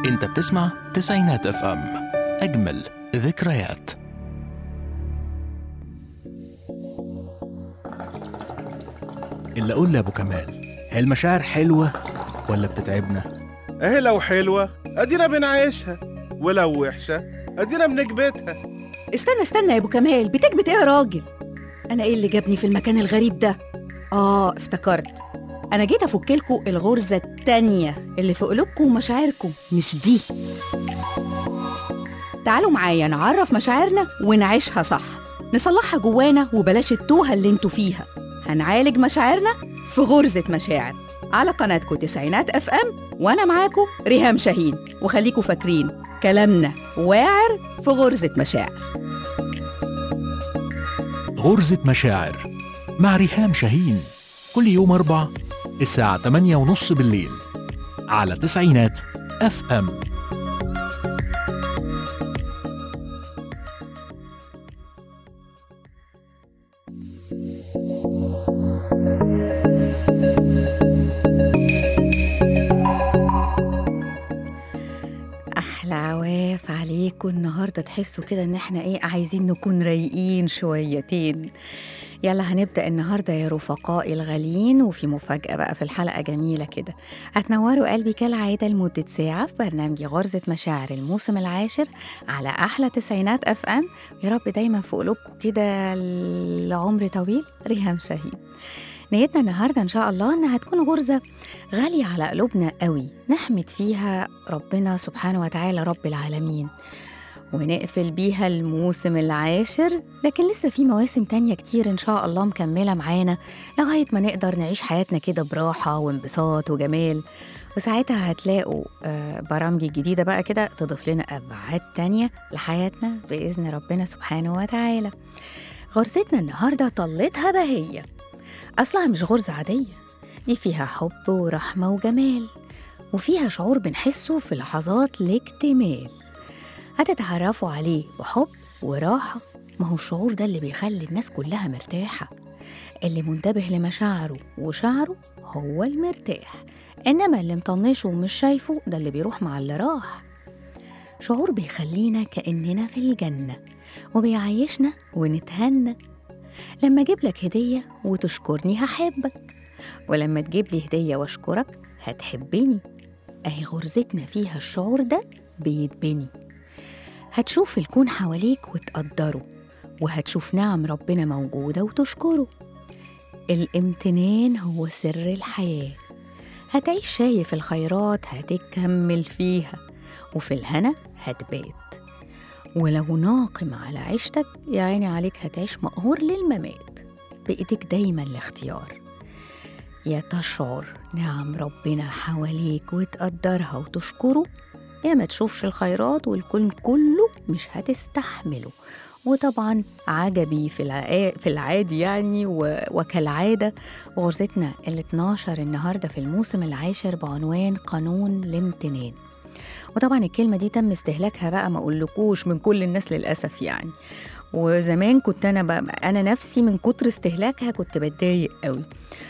انت بتسمع تسعينات اف ام اجمل ذكريات اللي اقول لابو كمال هي المشاعر حلوه ولا بتتعبنا اهي لو حلوة ادينا بنعيشها ولو وحشة ادينا بنكبتها استنى استنى يا ابو كمال بتكبت ايه يا راجل انا ايه اللي جابني في المكان الغريب ده اه افتكرت انا جيت افكلكوا الغرزه التانية اللي في قلوبكم ومشاعركم مش دي تعالوا معايا نعرف مشاعرنا ونعيشها صح نصلحها جوانا وبلاش التوهه اللي انتوا فيها هنعالج مشاعرنا في غرزه مشاعر على قناتكم تسعينات اف ام وانا معاكم ريهام شاهين وخليكوا فاكرين كلامنا واعر في غرزه مشاعر غرزه مشاعر مع ريهام شاهين كل يوم اربع الساعه 8 ونص بالليل على تسعينات اف ام احلى عواف عليكم النهارده تحسوا كده ان احنا ايه عايزين نكون رايقين شويتين يلا هنبدا النهارده يا رفقائي الغاليين وفي مفاجاه بقى في الحلقه جميله كده هتنوروا قلبي كالعاده لمده ساعه في برنامج غرزه مشاعر الموسم العاشر على احلى تسعينات اف ام يا رب دايما في قلوبكم كده العمر طويل ريهام شاهين نيتنا النهارده ان شاء الله انها تكون غرزه غاليه على قلوبنا قوي نحمد فيها ربنا سبحانه وتعالى رب العالمين ونقفل بيها الموسم العاشر لكن لسه في مواسم تانية كتير إن شاء الله مكملة معانا لغاية ما نقدر نعيش حياتنا كده براحة وانبساط وجمال وساعتها هتلاقوا آه، برامج جديدة بقى كده تضيف لنا أبعاد تانية لحياتنا بإذن ربنا سبحانه وتعالى غرزتنا النهاردة طلتها بهية أصلها مش غرزة عادية دي فيها حب ورحمة وجمال وفيها شعور بنحسه في لحظات الاكتمال هتتعرفوا عليه بحب وراحة ما هو الشعور ده اللي بيخلي الناس كلها مرتاحة اللي منتبه لمشاعره وشعره هو المرتاح إنما اللي مطنشه ومش شايفه ده اللي بيروح مع اللي راح شعور بيخلينا كأننا في الجنة وبيعيشنا ونتهنى لما أجيب لك هدية وتشكرني هحبك ولما تجيب لي هدية واشكرك هتحبني أهي غرزتنا فيها الشعور ده بيتبني هتشوف الكون حواليك وتقدره وهتشوف نعم ربنا موجودة وتشكره الامتنان هو سر الحياة هتعيش شايف الخيرات هتكمل فيها وفي الهنا هتبات ولو ناقم على عيشتك يا عيني عليك هتعيش مقهور للممات بإيديك دايما الاختيار يا تشعر نعم ربنا حواليك وتقدرها وتشكره يا ما تشوفش الخيرات والكون كله مش هتستحمله وطبعا عجبي في الع- في العادي يعني و- وكالعادة غرزتنا ال 12 النهاردة في الموسم العاشر بعنوان قانون الامتنان وطبعا الكلمة دي تم استهلاكها بقى ما أقولكوش من كل الناس للأسف يعني وزمان كنت أنا بقى أنا نفسي من كتر استهلاكها كنت بتضايق قوي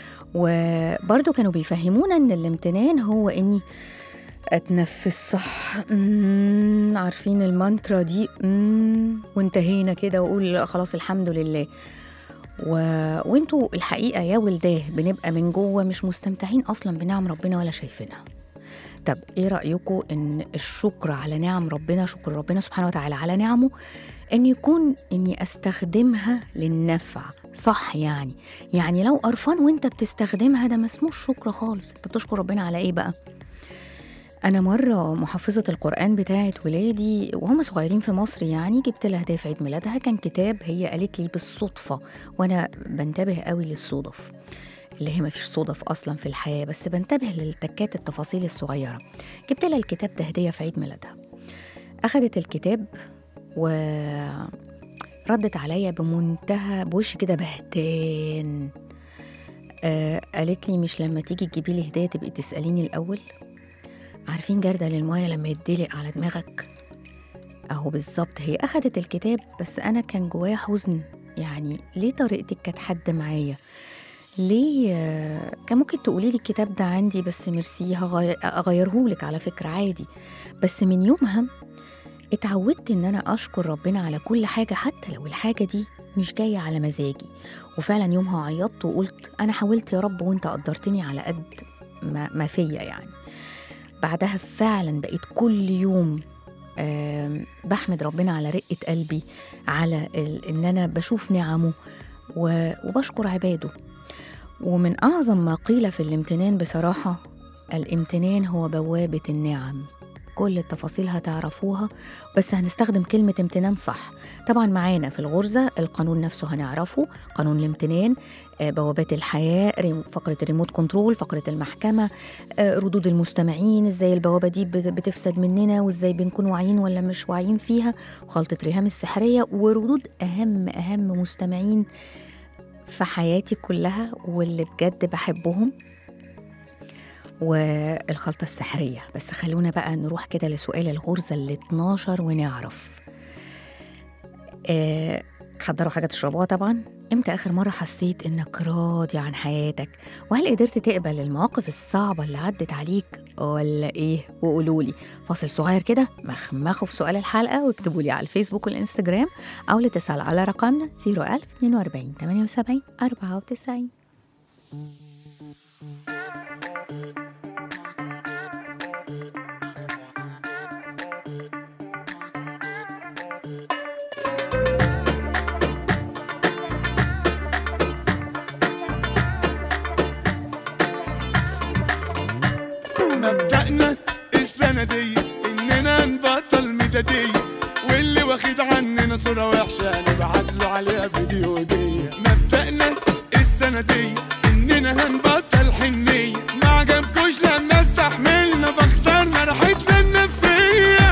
وبرضه كانوا بيفهمونا إن الامتنان هو إني اتنفس صح مم، عارفين المانترا دي مم، وانتهينا كده واقول لا خلاص الحمد لله و... وانتوا الحقيقه يا ولداه بنبقى من جوه مش مستمتعين اصلا بنعم ربنا ولا شايفينها طب ايه رايكم ان الشكر على نعم ربنا شكر ربنا سبحانه وتعالى على نعمه ان يكون اني استخدمها للنفع صح يعني يعني لو قرفان وانت بتستخدمها ده ما اسموش شكر خالص انت بتشكر ربنا على ايه بقى أنا مرة محفظة القرآن بتاعت ولادي وهم صغيرين في مصر يعني جبت لها هدية في عيد ميلادها كان كتاب هي قالت لي بالصدفة وأنا بنتبه قوي للصدف اللي هي مفيش صدف أصلا في الحياة بس بنتبه للتكات التفاصيل الصغيرة جبت لها الكتاب ده هدية في عيد ميلادها أخدت الكتاب و ردت عليا بمنتهى بوش كده بهتان آه قالت لي مش لما تيجي تجيبي لي هدية تبقي تسأليني الأول عارفين جردل المايه لما يتدلق على دماغك اهو بالظبط هي اخدت الكتاب بس انا كان جوايا حزن يعني ليه طريقتك كانت حد معايا ليه آه، كان ممكن تقولي لي الكتاب ده عندي بس ميرسي هغي- اغيرهولك على فكره عادي بس من يومها اتعودت ان انا اشكر ربنا على كل حاجه حتى لو الحاجه دي مش جايه على مزاجي وفعلا يومها عيطت وقلت انا حاولت يا رب وانت قدرتني على قد ما, ما فيا يعني بعدها فعلا بقيت كل يوم آم، بحمد ربنا على رقة قلبي على ال- إن أنا بشوف نعمه و- وبشكر عباده ومن أعظم ما قيل في الامتنان بصراحة الامتنان هو بوابة النعم كل التفاصيل هتعرفوها بس هنستخدم كلمة امتنان صح طبعا معانا في الغرزة القانون نفسه هنعرفه قانون الامتنان آه، بوابات الحياة ريم- فقرة الريموت كنترول فقرة المحكمة آه، ردود المستمعين ازاي البوابة دي بت- بتفسد مننا وازاي بنكون واعيين ولا مش واعيين فيها وخلطة ريهام السحرية وردود أهم أهم مستمعين في حياتي كلها واللي بجد بحبهم والخلطة السحرية بس خلونا بقى نروح كده لسؤال الغرزة ال 12 ونعرف آه، حضروا حاجة تشربوها طبعا امتى آخر مرة حسيت إنك راضي عن حياتك وهل قدرت تقبل المواقف الصعبة اللي عدت عليك ولا إيه وقولوا لي فاصل صغير كده مخمخوا في سؤال الحلقة واكتبوا لي على الفيسبوك والإنستجرام أو الاتصال على رقمنا 01042 78 94 مبدأنا السنة دي إننا نبطل مدادية واللي واخد عننا صورة وحشة نبعت له عليها فيديو دي مبدأنا السنة دي إننا هنبطل حنية ما عجبكوش لما استحملنا فاخترنا راحتنا النفسية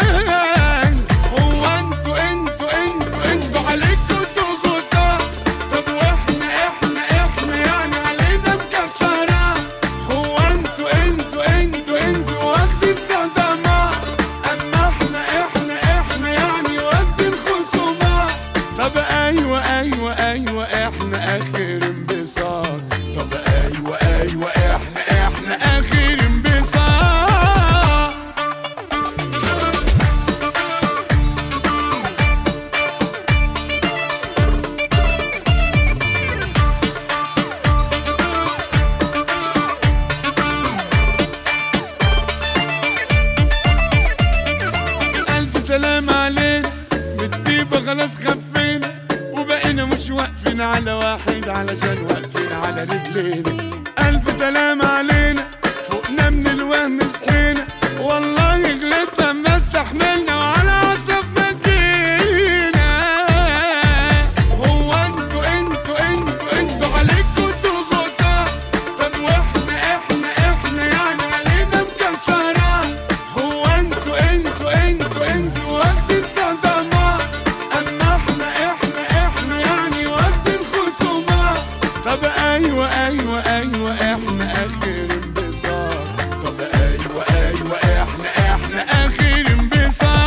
هو انتوا انتوا انتوا انتوا عليكوا ضغوطات طب واحنا احنا احنا يعني علينا مكسرة هو انتوا انتوا انتوا انتوا واخدين صدمات اما احنا احنا احنا يعني واخدين خصومات طب ايوه ايوه ايوه احنا اخر انبساط طب ايوه ايوه احنا احنا اخر انبساط ألف سلام علينا بالطيبة خلاص خفينا وبقينا مش واقفين على واحد علشان واقفين على رجلينا ألف سلام علينا فوقنا من الوهم صحينا والله غلطنا ما استحملنا وعلى عصبنا جينا هو انتوا انتوا انتوا انتوا عليكوا ضغوطات طب واحنا احنا احنا يعني علينا مكسرات هو انتوا انتوا انتوا انتوا واخدين صدمات اما احنا احنا احنا يعني واخدين خصومات طب ايوه ايوه ايوه احنا اخر انبساط طب ايوه ايوه احنا احنا اخر انبساط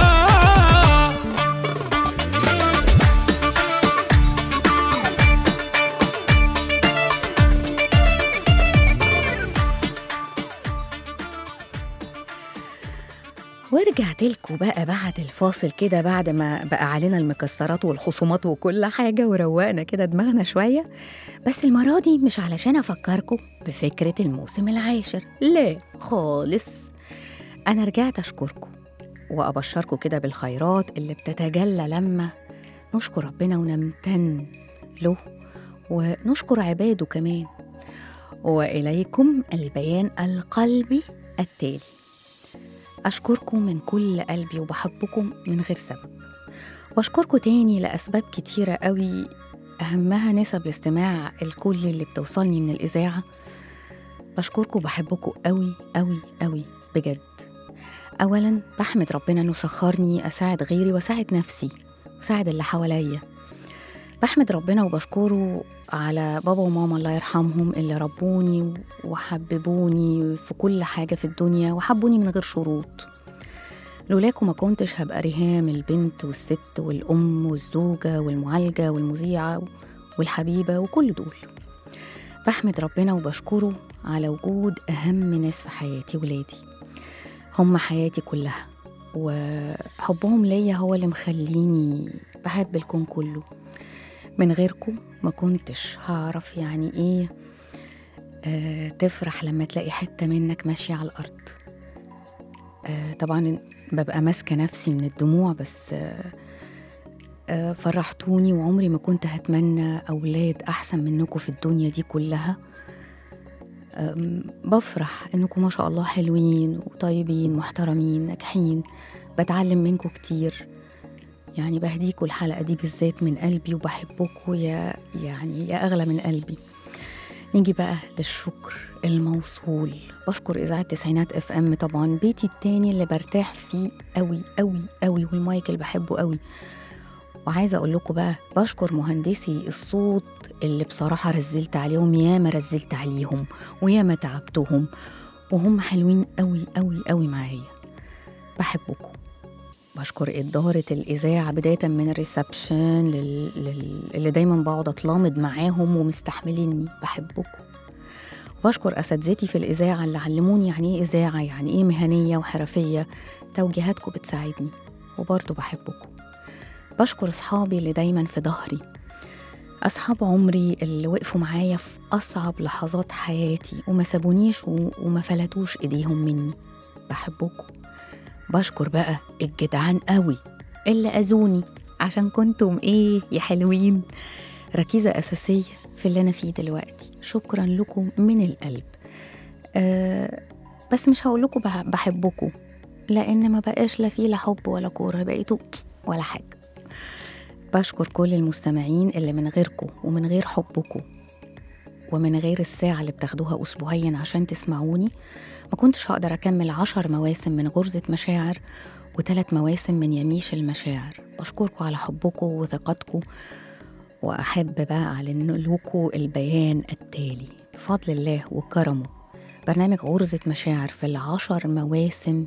ورجعت لكم بقى بعد الفاصل كده بعد ما بقى علينا المكسرات والخصومات وكل حاجة وروقنا كده دماغنا شوية بس المرة دي مش علشان أفكركم بفكرة الموسم العاشر لا خالص أنا رجعت أشكركم وأبشركم كده بالخيرات اللي بتتجلى لما نشكر ربنا ونمتن له ونشكر عباده كمان وإليكم البيان القلبي التالي أشكركم من كل قلبي وبحبكم من غير سبب وأشكركم تاني لأسباب كتيرة قوي أهمها نسب الاستماع الكل اللي بتوصلني من الإذاعة بشكركم وبحبكم قوي قوي قوي بجد أولا بحمد ربنا إنه سخرني أساعد غيري وأساعد نفسي وأساعد اللي حواليا بحمد ربنا وبشكره على بابا وماما الله يرحمهم اللي ربوني وحببوني في كل حاجة في الدنيا وحبوني من غير شروط لولاكم ما كنتش هبقى ريهام البنت والست والأم والزوجة والمعالجة والمذيعة والحبيبة وكل دول بحمد ربنا وبشكره على وجود أهم ناس في حياتي ولادي هم حياتي كلها وحبهم ليا هو اللي مخليني بحب الكون كله من غيركم ما كنتش هعرف يعني ايه آه تفرح لما تلاقي حتة منك ماشية على الأرض آه طبعا ببقى ماسكة نفسي من الدموع بس آه آه فرحتوني وعمري ما كنت هتمنى أولاد أحسن منكم في الدنيا دي كلها آم، بفرح إنكم ما شاء الله حلوين وطيبين محترمين ناجحين بتعلم منكم كتير يعني بهديكوا الحلقة دي بالذات من قلبي وبحبكوا يا يعني يا أغلى من قلبي نيجي بقى للشكر الموصول بشكر إذاعة تسعينات اف ام طبعا بيتي التاني اللي برتاح فيه قوي قوي قوي والمايك اللي بحبه قوي وعايزة أقول لكم بقى بشكر مهندسي الصوت اللي بصراحة رزلت عليهم ياما رزلت عليهم وياما تعبتهم وهم حلوين قوي قوي قوي معايا بحبكم بشكر إدارة الإذاعة بداية من الريسبشن لل... لل... اللي دايما بقعد أتلامض معاهم ومستحمليني بحبكم بشكر أساتذتي في الإذاعة اللي علموني يعني إيه إذاعة يعني إيه مهنية وحرفية توجيهاتكم بتساعدني وبرضه بحبكم بشكر أصحابي اللي دايما في ظهري أصحاب عمري اللي وقفوا معايا في أصعب لحظات حياتي وما سابونيش و... وما فلتوش إيديهم مني بحبكم بشكر بقى الجدعان قوي اللي أذوني عشان كنتم إيه يا حلوين ركيزة أساسية في اللي أنا فيه دلوقتي شكرا لكم من القلب أه بس مش هقول لكم بح- بحبكم لأن ما بقاش لا فيه لا حب ولا كورة بقيتوا ولا حاجة بشكر كل المستمعين اللي من غيركم ومن غير حبكم ومن غير الساعة اللي بتاخدوها أسبوعيا عشان تسمعوني ما كنتش هقدر أكمل عشر مواسم من غرزة مشاعر وثلاث مواسم من يميش المشاعر بشكركم على حبكم وثقتكم وأحب بقى أعلن لكم البيان التالي بفضل الله وكرمه برنامج غرزة مشاعر في العشر مواسم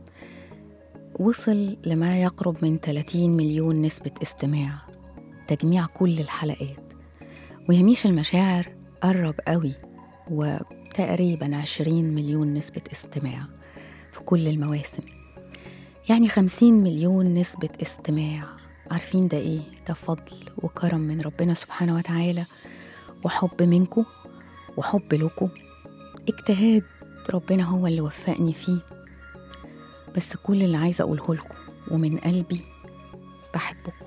وصل لما يقرب من 30 مليون نسبة استماع تجميع كل الحلقات ويميش المشاعر قرب قوي وتقريبا 20 مليون نسبة استماع في كل المواسم يعني 50 مليون نسبة استماع عارفين ده ايه ده فضل وكرم من ربنا سبحانه وتعالى وحب منكم وحب لكم اجتهاد ربنا هو اللي وفقني فيه بس كل اللي عايزة أقوله لكم ومن قلبي بحبكم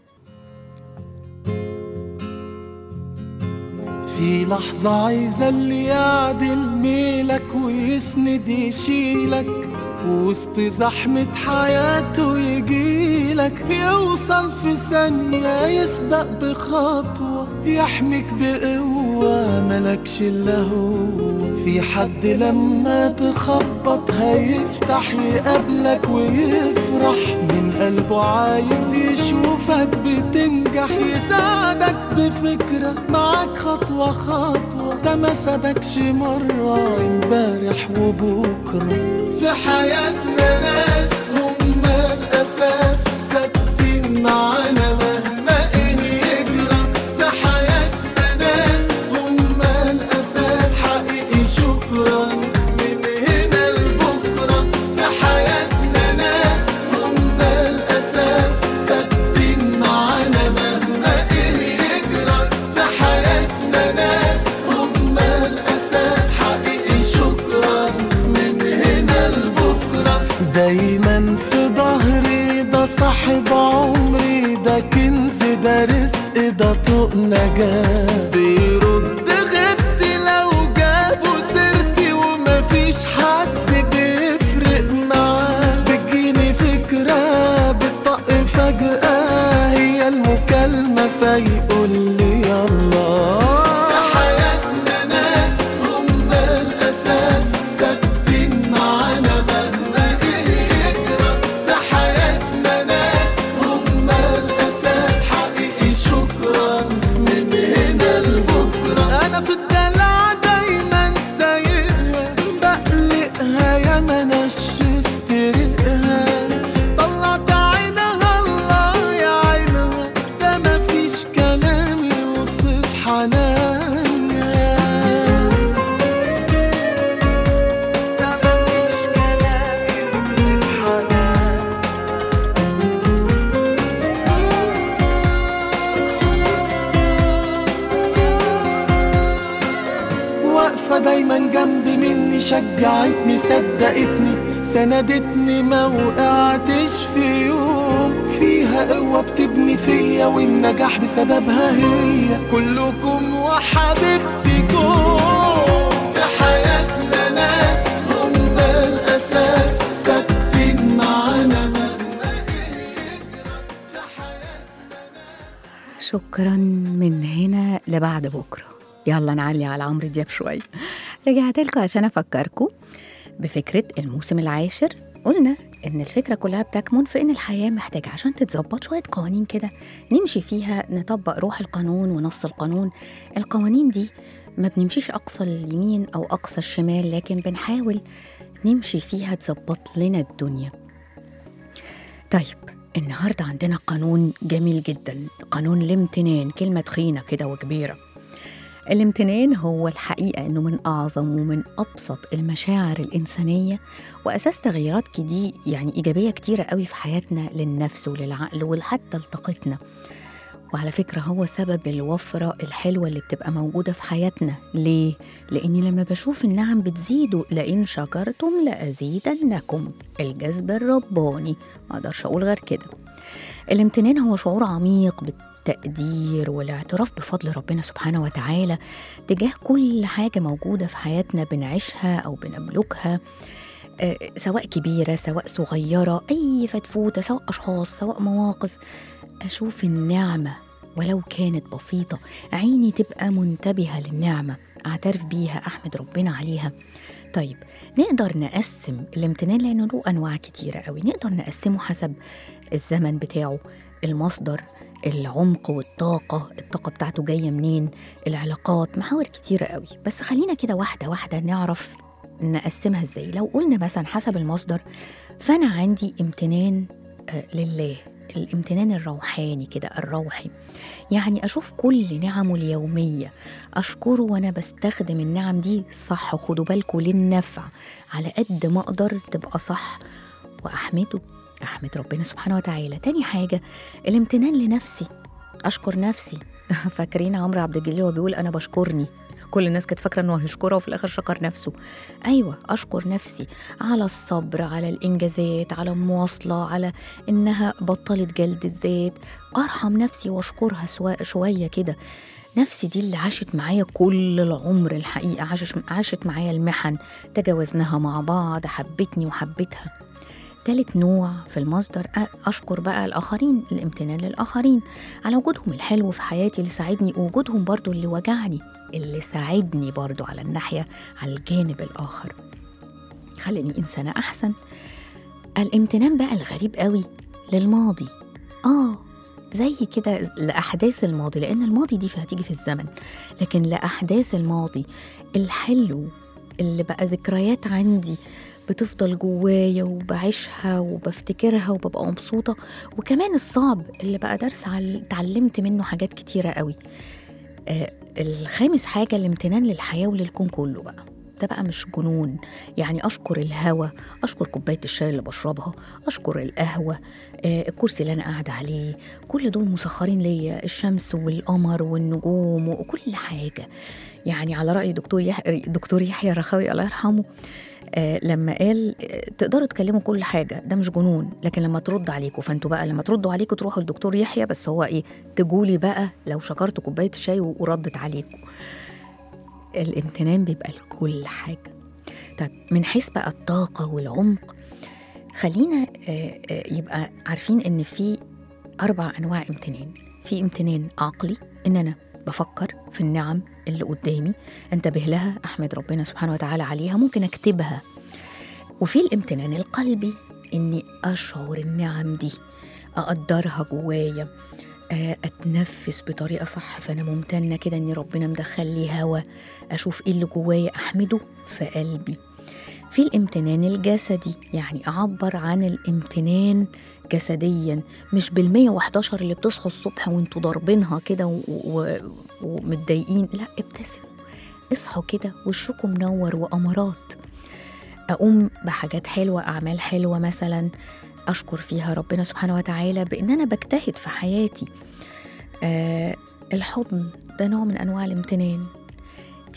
في لحظة عايزة اللي يعدل ميلك ويسند يشيلك وسط زحمة حياته يجيلك يوصل في ثانية يسبق بخطوة يحميك بقوة ملكش إلا هو في حد لما تخبط هيفتح يقابلك ويفرح من قلبه عايز يشوفك بتنجح يساعدك بفكرة معاك خطوة خطوة ده ما سابكش مرة امبارح وبكرة في حياتنا ناس هم الأساس ثابتين معانا مهما إيه يجرى في حياتنا ناس هم الأساس حقيقي شكرا من هنا لبكرة في حياتنا ناس هم الأساس ثابتين معانا مهما إيه يجرى في حياتنا ناس هم الأساس حقيقي شكرا من هنا لبكرة دايما في ظهري ده صاحب عمري ده كنز ده رزق ده طوق نجاة بيرد غبتي لو جابوا سيرتي ومفيش حد بيفرق معاه بتجيني فكرة بتطق فجأة هي المكالمة فيقول لي يلا في حياتنا ناس هم الأساس ثابتين معانا مهما إيه يجرى في حياتنا ناس هم الأساس حقيقي شكرا من سندتني شجعتني صدقتني سندتني ما وقعتش في يوم فيها قوة بتبني فيا والنجاح بسببها هي كلكم وحبيبتكم في حياتنا ناس هم الأساس ثابتين معانا مهما في حياتنا شكرا من هنا لبعد بكرة يلا نعلي على عمرو دياب شوية رجعت لكم عشان أفكركم بفكرة الموسم العاشر قلنا إن الفكرة كلها بتكمن في إن الحياة محتاجة عشان تتظبط شوية قوانين كده نمشي فيها نطبق روح القانون ونص القانون القوانين دي ما بنمشيش أقصى اليمين أو أقصى الشمال لكن بنحاول نمشي فيها تظبط لنا الدنيا طيب النهاردة عندنا قانون جميل جدا قانون الامتنان كلمة تخينة كده وكبيرة الامتنان هو الحقيقة أنه من أعظم ومن أبسط المشاعر الإنسانية وأساس تغييرات كدي يعني إيجابية كتيرة قوي في حياتنا للنفس وللعقل وحتى لطاقتنا وعلى فكرة هو سبب الوفرة الحلوة اللي بتبقى موجودة في حياتنا ليه؟ لأني لما بشوف النعم بتزيد لئن شكرتم لأزيدنكم الجذب الرباني ما أقدرش أقول غير كده الامتنان هو شعور عميق بالتقدير والاعتراف بفضل ربنا سبحانه وتعالى تجاه كل حاجة موجودة في حياتنا بنعيشها أو بنملكها آه، سواء كبيرة سواء صغيرة أي فتفوتة سواء أشخاص سواء مواقف أشوف النعمة ولو كانت بسيطة عيني تبقى منتبهة للنعمة أعترف بيها أحمد ربنا عليها طيب نقدر نقسم الامتنان لأنه له أنواع كتيرة قوي نقدر نقسمه حسب الزمن بتاعه المصدر العمق والطاقة الطاقة بتاعته جاية منين العلاقات محاور كتيرة قوي بس خلينا كده واحدة واحدة نعرف نقسمها ازاي لو قلنا مثلا حسب المصدر فأنا عندي امتنان آه، لله الامتنان الروحاني كده الروحي يعني أشوف كل نعمه اليومية أشكره وأنا بستخدم النعم دي صح خدوا بالكم للنفع على قد ما أقدر تبقى صح وأحمده أحمد ربنا سبحانه وتعالى تاني حاجة الامتنان لنفسي أشكر نفسي فاكرين عمرو عبد الجليل وهو بيقول أنا بشكرني كل الناس كانت فاكره انه هيشكرها وفي الاخر شكر نفسه ايوه اشكر نفسي على الصبر على الانجازات على المواصله على انها بطلت جلد الذات ارحم نفسي واشكرها سواء شويه كده نفسي دي اللي عاشت معايا كل العمر الحقيقه عاشت عاشت معايا المحن تجاوزناها مع بعض حبتني وحبتها تالت نوع في المصدر أ- أشكر بقى الآخرين الامتنان للآخرين على وجودهم الحلو في حياتي اللي ساعدني ووجودهم برضو اللي وجعني اللي ساعدني برضو على الناحية على الجانب الآخر خلاني إنسانة أحسن الامتنان بقى الغريب قوي للماضي آه زي كده لأحداث الماضي لأن الماضي دي هتيجي في الزمن لكن لأحداث الماضي الحلو اللي بقى ذكريات عندي بتفضل جوايا وبعيشها وبفتكرها وببقى مبسوطة وكمان الصعب اللي بقى درس عل- اتعلمت منه حاجات كتيرة قوي آه الخامس حاجة الامتنان للحياة وللكون كله بقى ده بقى مش جنون يعني أشكر الهوا أشكر كوباية الشاي اللي بشربها أشكر القهوة آه الكرسي اللي أنا قاعدة عليه كل دول مسخرين ليا الشمس والقمر والنجوم وكل حاجة يعني على رأي دكتور يحيى دكتور يحيى الرخاوي الله يرحمه آه لما قال آه، تقدروا تكلموا كل حاجه ده مش جنون لكن لما ترد عليكم فانتوا بقى لما تردوا عليكم تروحوا للدكتور يحيى بس هو ايه تجولي بقى لو شكرتوا كوبايه الشاي و- وردت عليكم الامتنان بيبقى لكل حاجه طيب من حيث بقى الطاقه والعمق خلينا آه، آه، يبقى عارفين ان في اربع انواع امتنان في امتنان عقلي ان انا بفكر في النعم اللي قدامي انتبه لها احمد ربنا سبحانه وتعالى عليها ممكن اكتبها وفي الامتنان القلبي اني اشعر النعم دي اقدرها جوايا آه، اتنفس بطريقه صح فانا ممتنه كده ان ربنا مدخل لي هوا اشوف ايه اللي جوايا احمده في قلبي في الامتنان الجسدي يعني اعبر عن الامتنان جسديا مش بال 111 اللي بتصحوا الصبح وانتوا ضاربينها كده و- و- ومتضايقين لا ابتسموا اصحوا كده وشكم منور وامارات اقوم بحاجات حلوه اعمال حلوه مثلا اشكر فيها ربنا سبحانه وتعالى بان انا بجتهد في حياتي آه الحضن ده نوع من انواع الامتنان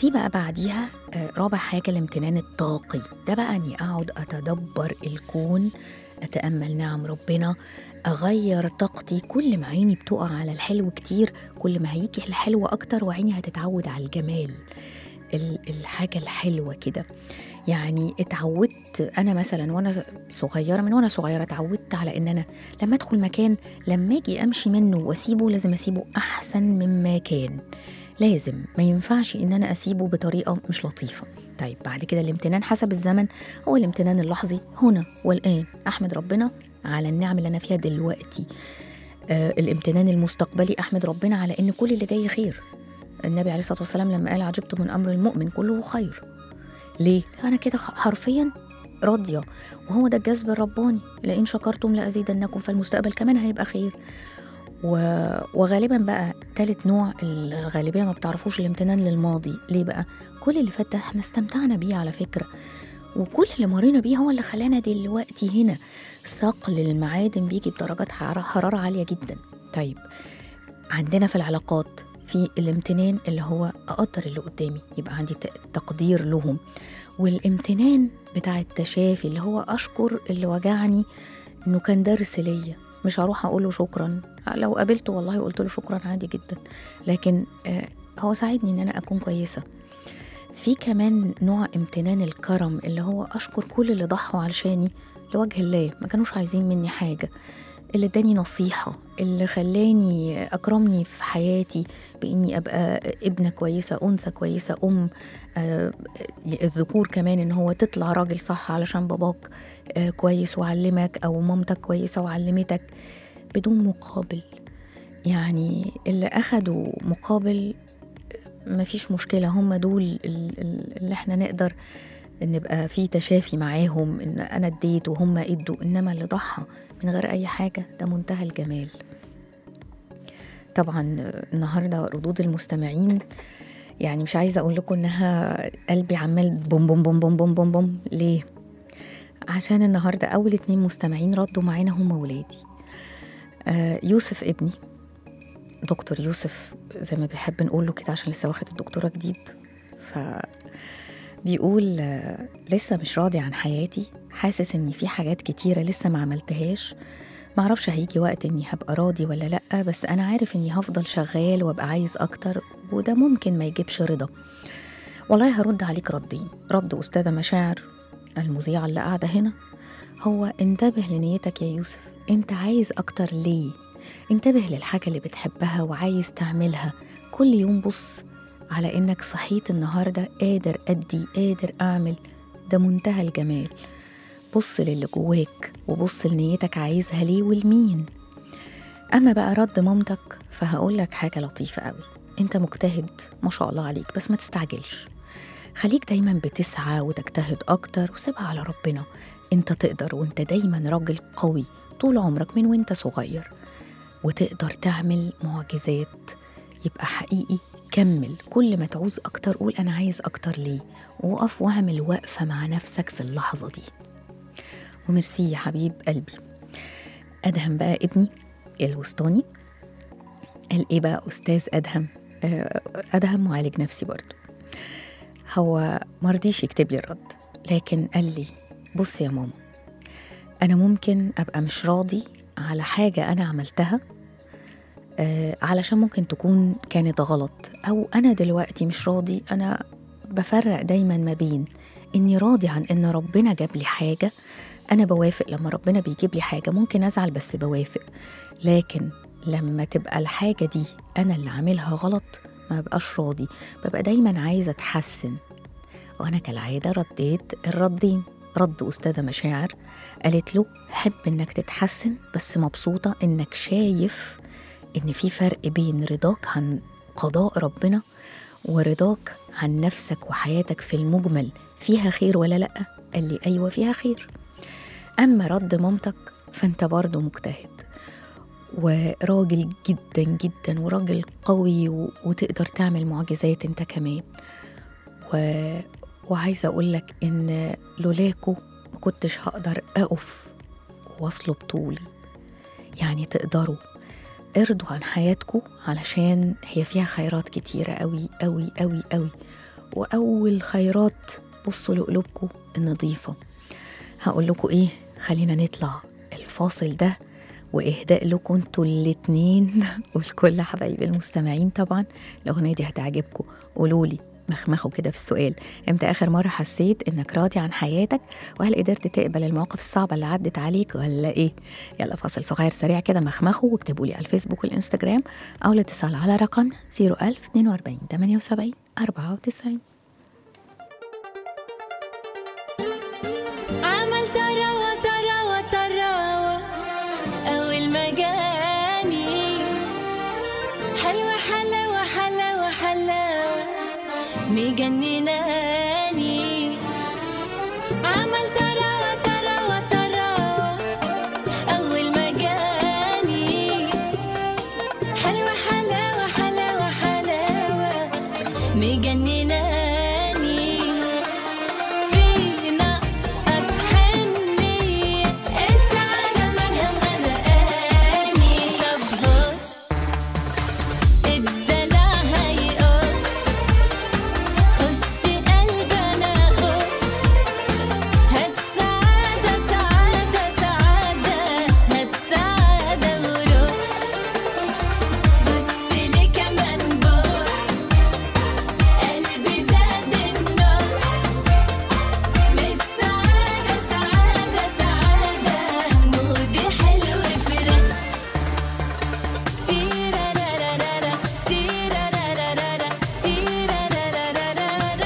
في بقى بعديها آه، رابع حاجة الامتنان الطاقي ده بقى أني أقعد أتدبر الكون أتأمل نعم ربنا أغير طاقتي كل ما عيني بتقع على الحلو كتير كل ما هيجي الحلو أكتر وعيني هتتعود على الجمال ال- الحاجة الحلوة كده يعني اتعودت أنا مثلا وأنا صغيرة من وأنا صغيرة اتعودت على إن أنا لما أدخل مكان لما أجي أمشي منه وأسيبه لازم أسيبه أحسن مما كان لازم ما ينفعش ان انا اسيبه بطريقه مش لطيفه طيب بعد كده الامتنان حسب الزمن هو الامتنان اللحظي هنا والان احمد ربنا على النعم اللي انا فيها دلوقتي آه الامتنان المستقبلي احمد ربنا على ان كل اللي جاي خير النبي عليه الصلاه والسلام لما قال عجبت من امر المؤمن كله خير ليه انا كده خ- حرفيا راضيه وهو ده الجذب الرباني لئن شكرتم لازيدنكم فالمستقبل كمان هيبقى خير و... وغالبا بقى تالت نوع الغالبية ما بتعرفوش الامتنان للماضي ليه بقى كل اللي فات ده احنا استمتعنا بيه على فكرة وكل اللي مرينا بيه هو اللي خلانا دلوقتي هنا صقل المعادن بيجي بدرجات حرارة, حرارة عالية جدا طيب عندنا في العلاقات في الامتنان اللي هو أقدر اللي قدامي يبقى عندي ت- تقدير لهم والامتنان بتاع التشافي اللي هو أشكر اللي وجعني إنه كان درس ليا مش هروح أقول له شكرا لو قابلته والله قلت له شكرا عادي جدا لكن آه، هو ساعدني إن أنا أكون كويسة في كمان نوع امتنان الكرم اللي هو أشكر كل اللي ضحوا علشاني لوجه الله ما كانوش عايزين مني حاجة اللي اداني نصيحة اللي خلاني أكرمني في حياتي بإني أبقى ابنة كويسة أنثى كويسة أم آه، الذكور كمان إن هو تطلع راجل صح علشان باباك آه، كويس وعلمك أو مامتك كويسة وعلمتك بدون مقابل يعني اللي أخدوا مقابل مفيش مشكلة هم دول ال- ال- اللي احنا نقدر نبقى في تشافي معاهم ان انا اديت وهم ادوا انما اللي ضحى من غير اي حاجة ده منتهى الجمال طبعا النهاردة ردود المستمعين يعني مش عايزة اقول لكم انها قلبي عمال بوم بوم بوم بوم بوم بوم بوم ليه عشان النهاردة اول اتنين مستمعين ردوا معانا هم ولادي آه يوسف ابني دكتور يوسف زي ما بيحب نقول له كده عشان لسه واخد الدكتوراه جديد ف بيقول آه، لسه مش راضي عن حياتي حاسس اني في حاجات كتيرة لسه ما عملتهاش معرفش هيجي وقت اني هبقى راضي ولا لأ بس انا عارف اني هفضل شغال وابقى عايز اكتر وده ممكن ما يجيبش رضا والله هرد عليك ردين رد أستاذة مشاعر المذيعة اللي قاعدة هنا هو انتبه لنيتك يا يوسف انت عايز اكتر ليه انتبه للحاجة اللي بتحبها وعايز تعملها كل يوم بص على انك صحيت النهاردة قادر ادي قادر اعمل ده منتهى الجمال بص للي جواك وبص لنيتك عايزها ليه والمين اما بقى رد مامتك فهقول لك حاجة لطيفة قوي انت مجتهد ما شاء الله عليك بس ما تستعجلش خليك دايما بتسعى وتجتهد اكتر وسيبها على ربنا انت تقدر وانت دايما راجل قوي طول عمرك من وانت صغير وتقدر تعمل معجزات يبقى حقيقي كمل كل ما تعوز أكتر قول أنا عايز أكتر ليه وقف واعمل وقفة مع نفسك في اللحظة دي وميرسي يا حبيب قلبي أدهم بقى ابني الوسطاني قال إيه بقى أستاذ أدهم آه، أدهم معالج نفسي برضه هو مرضيش يكتب لي الرد لكن قال لي بص يا ماما أنا ممكن أبقى مش راضي على حاجة أنا عملتها آه، علشان ممكن تكون كانت غلط أو أنا دلوقتي مش راضي أنا بفرق دايما ما بين إني راضي عن إن ربنا جاب لي حاجة أنا بوافق لما ربنا بيجيب لي حاجة ممكن أزعل بس بوافق لكن لما تبقى الحاجة دي أنا اللي عاملها غلط ما ببقاش راضي ببقى دايما عايزة أتحسن وأنا كالعادة رديت الردين رد أستاذة مشاعر قالت له حب إنك تتحسن بس مبسوطة إنك شايف إن في فرق بين رضاك عن قضاء ربنا ورضاك عن نفسك وحياتك في المجمل فيها خير ولا لأ؟ قال لي أيوة فيها خير أما رد مامتك فأنت برضه مجتهد وراجل جدا جدا وراجل قوي و... وتقدر تعمل معجزات انت كمان و... وعايزة أقولك إن لولاكوا ما كنتش هقدر أقف واصله بطولي يعني تقدروا ارضوا عن حياتكم علشان هي فيها خيرات كتيرة قوي قوي قوي قوي وأول خيرات بصوا لقلوبكم النظيفة هقول لكم إيه خلينا نطلع الفاصل ده وإهداء لكم انتوا الاتنين ولكل حبايبي المستمعين طبعا الأغنية دي هتعجبكم قولوا لي مخمخوا كده في السؤال امتى اخر مره حسيت انك راضي عن حياتك وهل قدرت تقبل المواقف الصعبه اللي عدت عليك ولا ايه يلا فاصل صغير سريع كده مخمخوا واكتبوا لي على الفيسبوك والانستجرام او الاتصال على رقم 01000 42 78 94 عمل تراوة تراوة تراوة أول ما جاني حلوة حلاوة حلاوة حلاوة مجنناني عمل تراوة تراوة تراوة أول ما جاني حلوة حلاوة حلاوة حلاوة مجنناني بينا أتحني السعادة مالها مغرقاني طب هش الدلع هيقش خش قلبنا خش هات سعادة سعادة سعادة هات سعادة ورش بص لي كمان بص قلبي زاد النص مش سعادة سعادة سعادة مودي حلو فريش تيرارارارا تيرارارارا تيرارارارا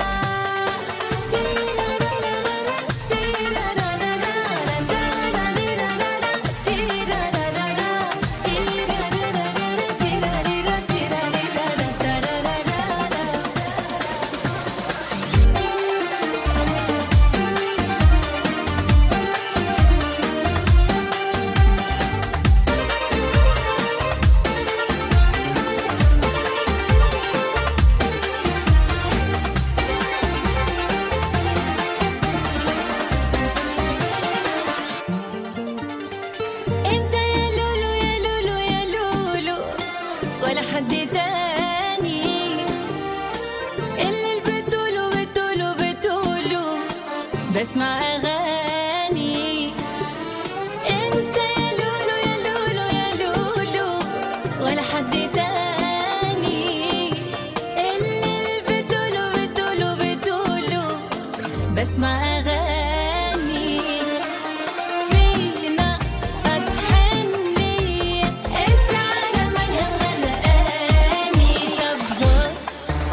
انت يا لولو يا لولو يا لولو ولا حد تاني اللي بتقولوا بتقولوا بتقولوا بسمع اغاني انت يا لولو يا لولو يا لولو ولا حد تاني اللي بتقولوا بتقولوا بتقولوا بسمع اغاني بينا أتحني السعادة مالها مغرقاني طب هش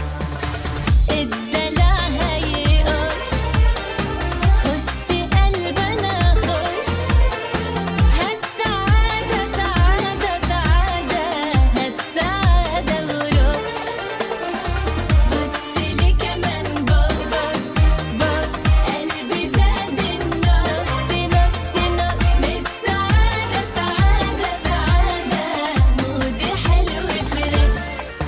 الدلع هيقش خش قلبنا خش هات سعادة سعادة سعادة هات سعادة ورش بص لي كمان بص بص قلبي زاد النص نص نص مش سعادة سعادة سعادة مودي حلو فريش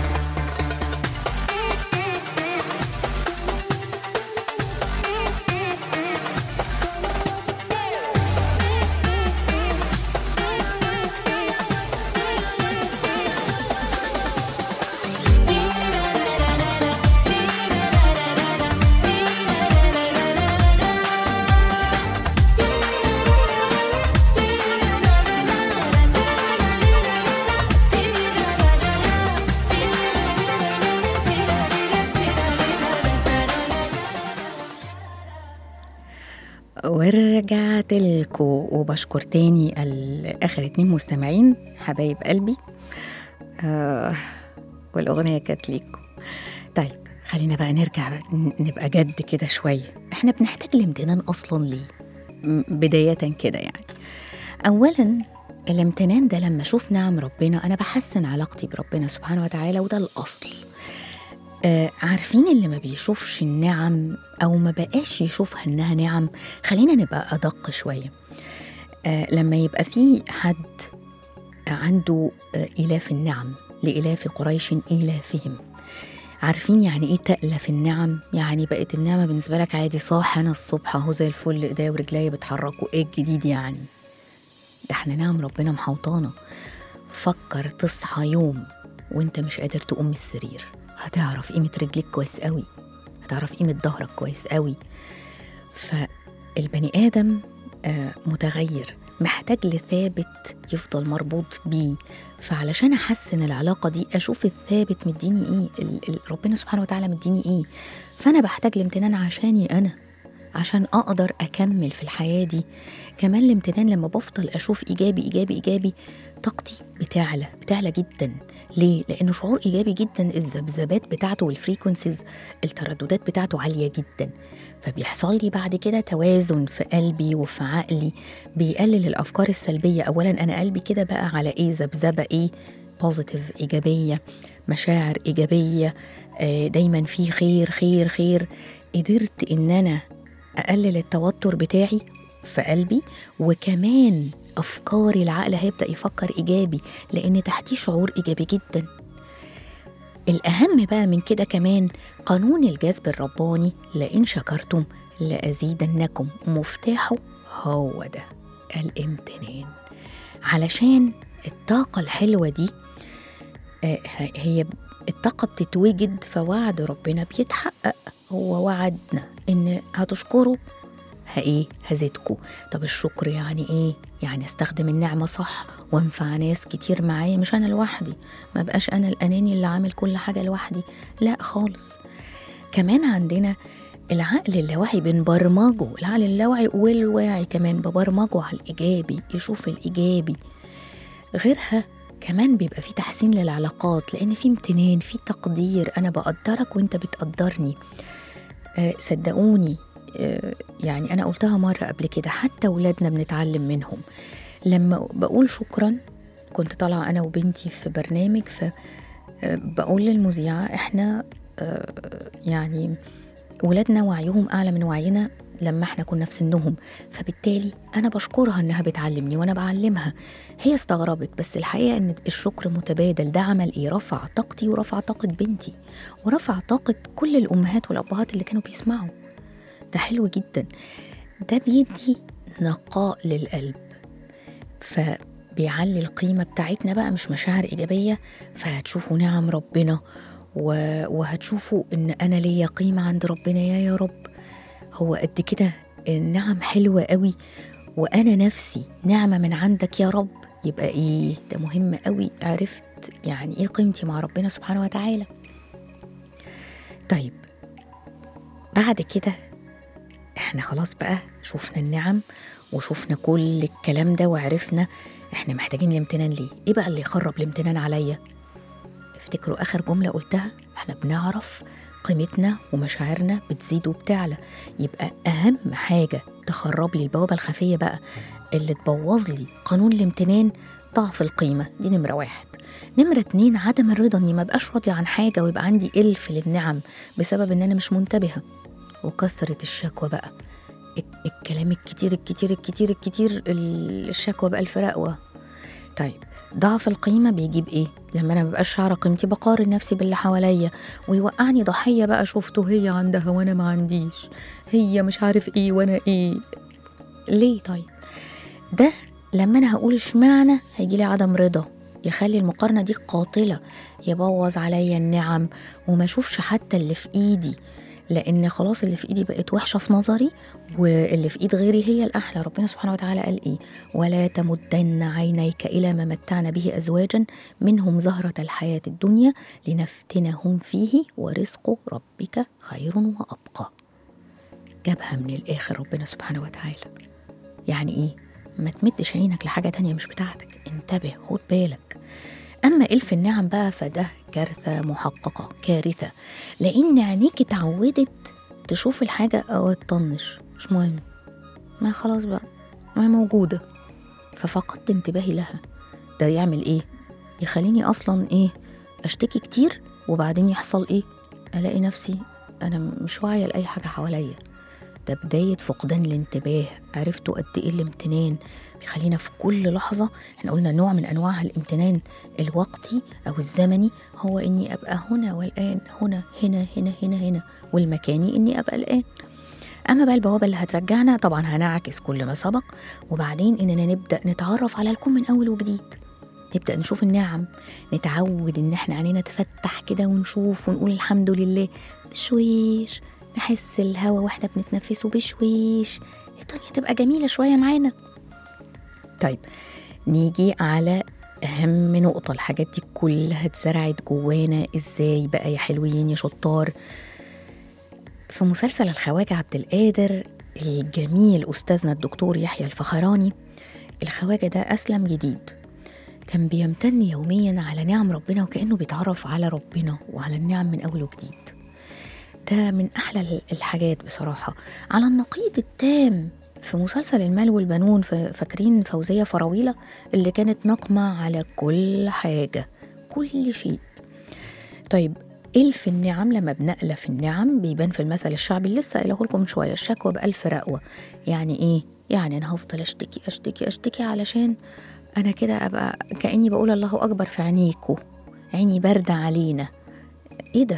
ورجعت لكم وبشكر تاني ال- اخر اتنين مستمعين حبايب قلبي آه والاغنيه كانت ليكم طيب خلينا بقى نرجع بقى ن- نبقى جد كده شويه احنا بنحتاج الامتنان اصلا ليه م- بدايه كده يعني اولا الامتنان ده لما اشوف نعم ربنا انا بحسن علاقتي بربنا سبحانه وتعالى وده الاصل آه عارفين اللي ما بيشوفش النعم او ما بقاش يشوفها انها نعم خلينا نبقى ادق شويه آه لما يبقى في حد عنده آه الاف النعم لالاف قريش الافهم عارفين يعني ايه تألف النعم يعني بقت النعمه بالنسبه لك عادي صاح انا الصبح اهو زي الفل ايديا ورجليا بيتحركوا ايه الجديد يعني ده احنا نعم ربنا محوطانا فكر تصحى يوم وانت مش قادر تقوم من السرير هتعرف قيمة رجليك كويس قوي هتعرف قيمة ظهرك كويس قوي فالبني آدم آه، متغير محتاج لثابت يفضل مربوط بيه فعلشان احسن العلاقه دي اشوف الثابت مديني ايه ال- ال- ربنا سبحانه وتعالى مديني ايه فانا بحتاج الامتنان عشاني انا عشان اقدر اكمل في الحياه دي كمان الامتنان لما بفضل اشوف ايجابي ايجابي ايجابي طاقتي بتعلى بتعلى جدا ليه لانه شعور ايجابي جدا الذبذبات بتاعته والفريكونسيز الترددات بتاعته عاليه جدا فبيحصل لي بعد كده توازن في قلبي وفي عقلي بيقلل الافكار السلبيه اولا انا قلبي كده بقى على ايه ذبذبه ايه بوزيتيف ايجابيه مشاعر ايجابيه آه، دايما في خير خير خير قدرت ان انا اقلل التوتر بتاعي في قلبي وكمان افكاري العقل هيبدا يفكر ايجابي لان تحتيه شعور ايجابي جدا الأهم بقى من كده كمان قانون الجذب الرباني لئن شكرتم لأزيدنكم مفتاحه هو ده الامتنان علشان الطاقة الحلوة دي آه، ه- هي الطاقة بتتوجد فوعد ربنا بيتحقق هو وعدنا إن هتشكروا ها ايه هزيدكوا طب الشكر يعني ايه يعني استخدم النعمة صح وانفع ناس كتير معايا مش انا لوحدي ما بقاش انا الاناني اللي عامل كل حاجة لوحدي لا خالص كمان عندنا العقل اللاواعي بنبرمجه العقل اللاواعي والواعي كمان ببرمجه على الإيجابي يشوف الإيجابي غيرها كمان بيبقى في تحسين للعلاقات لأن في امتنان في تقدير أنا بقدرك وأنت بتقدرني آه، صدقوني آه، يعني أنا قلتها مرة قبل كده حتى ولادنا بنتعلم منهم لما بقول شكرا كنت طالعة أنا وبنتي في برنامج فبقول للمذيعة إحنا آه، يعني ولادنا وعيهم أعلى من وعينا لما احنا كنا في سنهم فبالتالي أنا بشكرها إنها بتعلمني وأنا بعلمها هي استغربت بس الحقيقة إن الشكر متبادل ده عمل إيه رفع طاقتي ورفع طاقة بنتي ورفع طاقة كل الأمهات والأبهات اللي كانوا بيسمعوا ده حلو جدا ده بيدي نقاء للقلب فبيعلي القيمة بتاعتنا بقى مش مشاعر إيجابية فهتشوفوا نعم ربنا و- وهتشوفوا إن أنا ليا قيمة عند ربنا يا يا رب هو قد كده النعم حلوة قوي وأنا نفسي نعمة من عندك يا رب يبقى إيه ده مهم قوي عرفت يعني إيه قيمتي مع ربنا سبحانه وتعالى طيب بعد كده احنا خلاص بقى شفنا النعم وشفنا كل الكلام ده وعرفنا احنا محتاجين الامتنان ليه ايه بقى اللي يخرب الامتنان عليا افتكروا اخر جمله قلتها احنا بنعرف قيمتنا ومشاعرنا بتزيد وبتعلى يبقى اهم حاجه تخرب لي البوابه الخفيه بقى اللي تبوظ لي قانون الامتنان ضعف القيمه دي نمره واحد نمرة اتنين عدم الرضا اني ما بقاش راضية عن حاجة ويبقى عندي ألف للنعم بسبب ان انا مش منتبهة وكثرة الشكوى بقى الك- الكلام الكتير الكتير الكتير الكتير ال- الشكوى بألف رقوة طيب ضعف القيمة بيجيب ايه؟ لما انا مبقاش شعر قيمتي بقارن نفسي باللي حواليا ويوقعني ضحية بقى شفته هي عندها وانا ما عنديش هي مش عارف ايه وانا ايه ليه طيب؟ ده لما انا هقول اشمعنى هيجيلي عدم رضا يخلي المقارنة دي قاتلة يبوظ عليا النعم وما اشوفش حتى اللي في ايدي لان خلاص اللي في ايدي بقت وحشه في نظري واللي في ايد غيري هي الاحلى ربنا سبحانه وتعالى قال ايه ولا تمدن عينيك الى ما متعنا به ازواجا منهم زهره الحياه الدنيا لنفتنهم فيه ورزق ربك خير وابقى جابها من الاخر ربنا سبحانه وتعالى يعني ايه ما تمدش عينك لحاجه تانية مش بتاعتك انتبه خد بالك أما إلف النعم بقى فده كارثة محققة كارثة لأن عينيك اتعودت تشوف الحاجة أو تطنش مش مهم ما خلاص بقى ما هي موجودة ففقدت انتباهي لها ده يعمل إيه؟ يخليني أصلا إيه أشتكي كتير وبعدين يحصل إيه؟ ألاقي نفسي أنا مش واعية لأي حاجة حواليا ده بداية فقدان الانتباه عرفتوا قد إيه الامتنان بيخلينا في كل لحظة احنا قلنا نوع من أنواع الامتنان الوقتي أو الزمني هو إني أبقى هنا والآن هنا هنا هنا هنا هنا والمكاني إني أبقى الآن أما بقى البوابة اللي هترجعنا طبعا هنعكس كل ما سبق وبعدين إننا نبدأ نتعرف على الكون من أول وجديد نبدأ نشوف النعم نتعود إن احنا عينينا تفتح كده ونشوف ونقول الحمد لله بشويش نحس الهوا واحنا بنتنفسه بشويش الدنيا تبقى جميلة شوية معانا طيب نيجي على أهم نقطة الحاجات دي كلها اتزرعت جوانا ازاي بقى يا حلوين يا شطار في مسلسل الخواجة عبد القادر الجميل أستاذنا الدكتور يحيى الفخراني الخواجة ده أسلم جديد كان بيمتن يوميا على نعم ربنا وكأنه بيتعرف على ربنا وعلى النعم من أول وجديد ده من أحلى الحاجات بصراحة على النقيض التام في مسلسل المال والبنون ف- فاكرين فوزية فراويلة اللي كانت نقمة على كل حاجة كل شيء طيب إلف النعم لما بنألف النعم بيبان في المثل الشعبي اللي لسه قايله لكم من شوية الشكوى بألف رقوة يعني إيه؟ يعني أنا هفضل أشتكي أشتكي أشتكي علشان أنا كده أبقى كأني بقول الله أكبر في عينيكوا عيني باردة علينا إيه ده؟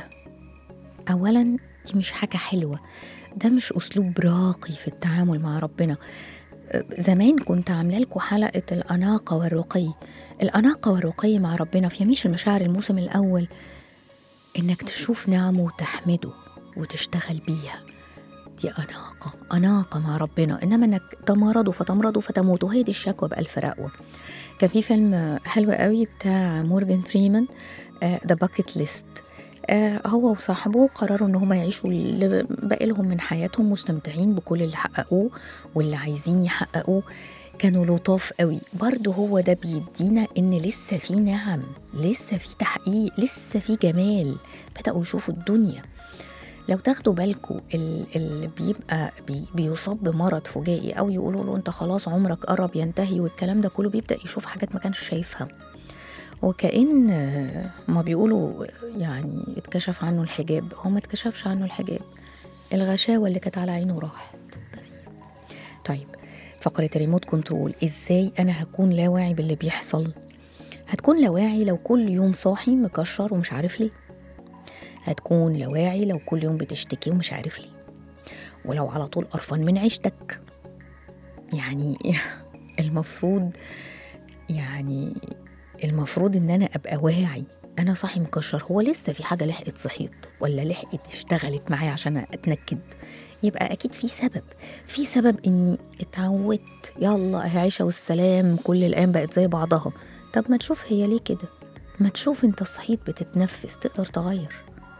أولا دي مش حاجة حلوة ده مش أسلوب راقي في التعامل مع ربنا أه، زمان كنت عاملة لكم حلقة الأناقة والرقي الأناقة والرقي مع ربنا في يميش المشاعر الموسم الأول إنك تشوف نعمه وتحمده وتشتغل بيها دي أناقة أناقة مع ربنا إنما إنك تمرضوا فتمرضوا فتموتوا هي دي الشكوى بألف رقوة كان في فيلم حلو قوي بتاع مورجان فريمان ذا باكيت ليست هو وصاحبه قرروا ان هم يعيشوا اللي باقي لهم من حياتهم مستمتعين بكل اللي حققوه واللي عايزين يحققوه كانوا لطاف قوي برضه هو ده بيدينا ان لسه في نعم لسه في تحقيق لسه في جمال بدأوا يشوفوا الدنيا لو تاخدوا بالكم اللي بيبقى بي بيصاب بمرض فجائي او يقولوا له انت خلاص عمرك قرب ينتهي والكلام ده كله بيبدا يشوف حاجات ما كانش شايفها وكأن آه، ما بيقولوا يعني اتكشف عنه الحجاب هو ما اتكشفش عنه الحجاب الغشاوة اللي كانت على عينه راحت بس طيب فقرة الريموت كنترول ازاي انا هكون لا واعي باللي بيحصل هتكون لا واعي لو كل يوم صاحي مكشر ومش عارف ليه هتكون لا واعي لو كل يوم بتشتكي ومش عارف ليه ولو على طول قرفان من عيشتك يعني المفروض يعني المفروض ان انا ابقى واعي انا صاحي مكشر هو لسه في حاجه لحقت صحيت ولا لحقت اشتغلت معايا عشان اتنكد يبقى اكيد في سبب في سبب اني اتعودت يلا اهي عيشه والسلام كل الايام بقت زي بعضها طب ما تشوف هي ليه كده ما تشوف انت صحيت بتتنفس تقدر تغير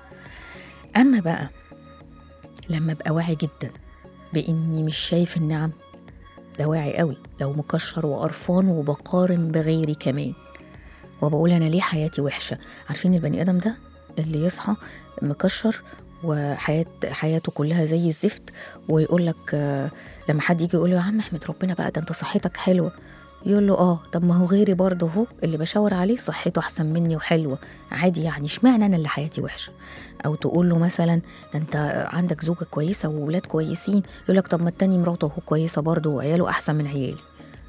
اما بقى لما ابقى واعي جدا باني مش شايف النعم ده واعي قوي لو مكشر وقرفان وبقارن بغيري كمان وبقول انا ليه حياتي وحشه عارفين البني ادم ده اللي يصحى مكشر وحياة حياته كلها زي الزفت ويقول لك آه، لما حد يجي يقول له يا عم احمد ربنا بقى ده انت صحتك حلوه يقول له اه طب ما هو غيري برضه هو اللي بشاور عليه صحته احسن مني وحلوه عادي يعني اشمعنى انا اللي حياتي وحشه او تقول له مثلا ده انت عندك زوجه كويسه وولاد كويسين يقول لك طب ما التاني مراته اهو كويسه برضه وعياله احسن من عيالي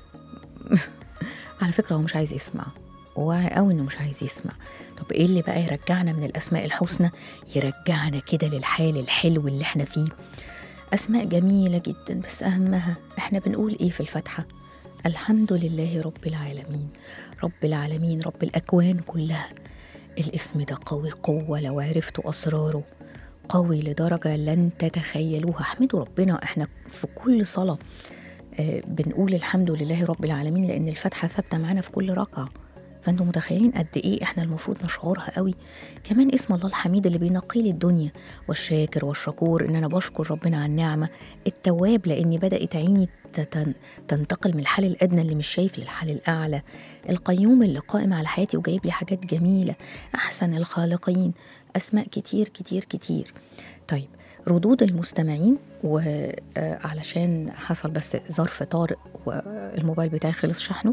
على فكره هو مش عايز يسمع واعي قوي انه مش عايز يسمع طب ايه اللي بقى يرجعنا من الاسماء الحسنى يرجعنا كده للحال الحلو اللي احنا فيه اسماء جميله جدا بس اهمها احنا بنقول ايه في الفاتحه الحمد لله رب العالمين رب العالمين رب الاكوان كلها الاسم ده قوي قوه لو عرفتوا اسراره قوي لدرجه لن تتخيلوها احمدوا ربنا احنا في كل صلاه آه، بنقول الحمد لله رب العالمين لان الفاتحه ثابته معانا في كل ركعه فانتوا متخيلين قد ايه احنا المفروض نشعرها قوي كمان اسم الله الحميد اللي بينقي لي الدنيا والشاكر والشكور ان انا بشكر ربنا على النعمه التواب لاني بدات عيني تتن- تنتقل من الحال الادنى اللي مش شايف للحال الاعلى القيوم اللي قائم على حياتي وجايب لي حاجات جميله احسن الخالقين اسماء كتير كتير كتير طيب ردود المستمعين وعلشان حصل بس ظرف طارئ والموبايل بتاعي خلص شحنه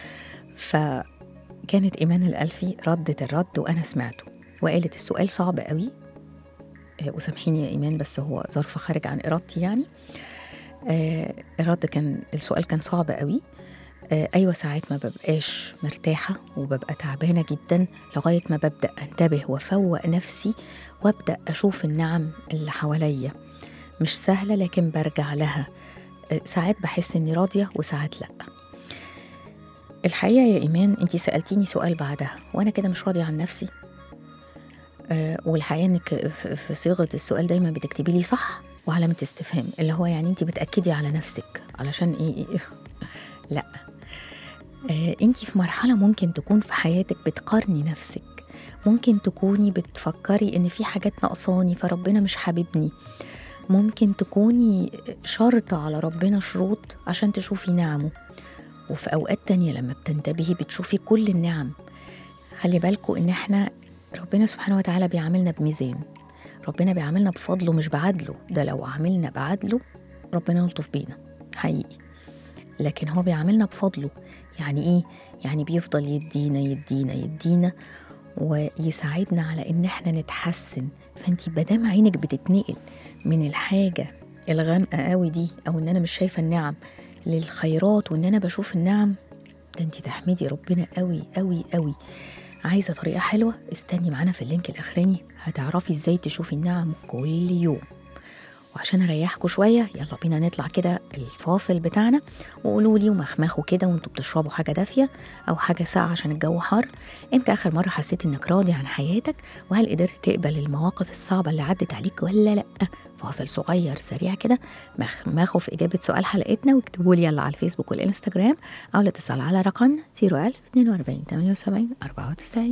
فكانت إيمان الألفي ردت الرد وأنا سمعته وقالت السؤال صعب قوي آه، وسامحيني يا إيمان بس هو ظرف خارج عن إرادتي يعني آه، الرد كان السؤال كان صعب قوي آه، أيوة ساعات ما ببقاش مرتاحة وببقى تعبانة جدا لغاية ما ببدأ أنتبه وأفوق نفسي وأبدأ أشوف النعم اللي حواليا مش سهلة لكن برجع لها آه، ساعات بحس إني راضية وساعات لأ الحقيقة يا إيمان أنتي سألتيني سؤال بعدها وأنا كده مش راضية عن نفسي آه والحقيقه انك في- في صيغه السؤال دايما بتكتبي لي صح وعلامه استفهام اللي هو يعني انت بتاكدي على نفسك علشان ايه لا آه انت في مرحله ممكن تكون في حياتك بتقارني نفسك ممكن تكوني بتفكري ان في حاجات ناقصاني فربنا مش حاببني ممكن تكوني شرط على ربنا شروط عشان تشوفي نعمه وفي اوقات تانية لما بتنتبهي بتشوفي كل النعم خلي بالكوا ان احنا ربنا سبحانه وتعالى بيعاملنا بميزان ربنا بيعاملنا بفضله مش بعدله ده لو عاملنا بعدله ربنا يلطف بينا حقيقي لكن هو بيعاملنا بفضله يعني ايه يعني بيفضل يدينا يدينا يدينا ويساعدنا على ان احنا نتحسن فانت مادام عينك بتتنقل من الحاجه الغامقه قوي دي او ان انا مش شايفه النعم للخيرات وان انا بشوف النعم ده انت تحمدي ربنا قوي قوي قوي عايزه طريقه حلوه استني معانا في اللينك الاخراني هتعرفي ازاي تشوفي النعم كل يوم وعشان اريحكم شويه يلا بينا نطلع كده الفاصل بتاعنا وقولوا لي ومخمخوا كده وانتوا بتشربوا حاجه دافيه او حاجه ساقعه عشان الجو حر امتى اخر مره حسيت انك راضي عن حياتك وهل قدرت تقبل المواقف الصعبه اللي عدت عليك ولا لا فاصل صغير سريع كده مخمخوا في اجابه سؤال حلقتنا واكتبوا لي يلا على الفيسبوك والانستجرام او الاتصال على رقم 01000 42 78 94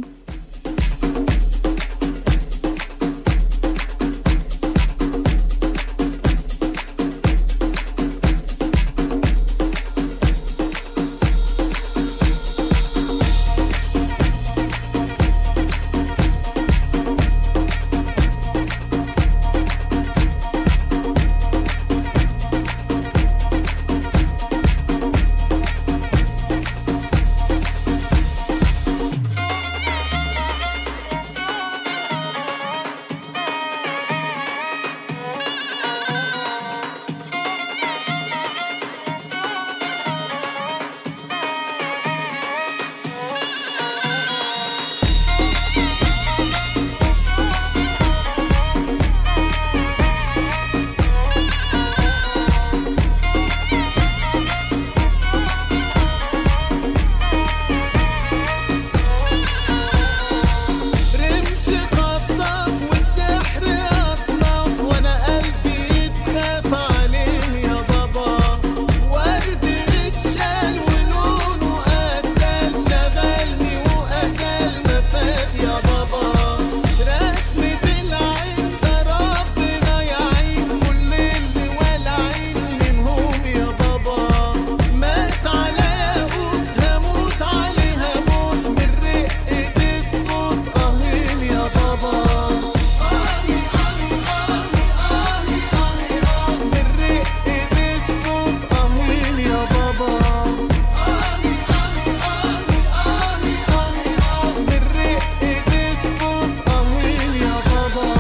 رمش خطاف والسحر أصناف وأنا قلبي يتخاف عليه يا بابا ورد اتشال ولونه قتل شغلني وقتل ما فات يا بابا رسمة العين ده ربنا يعين كل اللي والعين منهم يا بابا ماس على ياقوت هموت عليها موت من رقة الصوت قهين يا بابا آهي آهي آهي آهي آهي آه من رقة الصوت قهين يا بابا آهي آهي آهي آهي آهي آه من رقة الصوت قهين يا بابا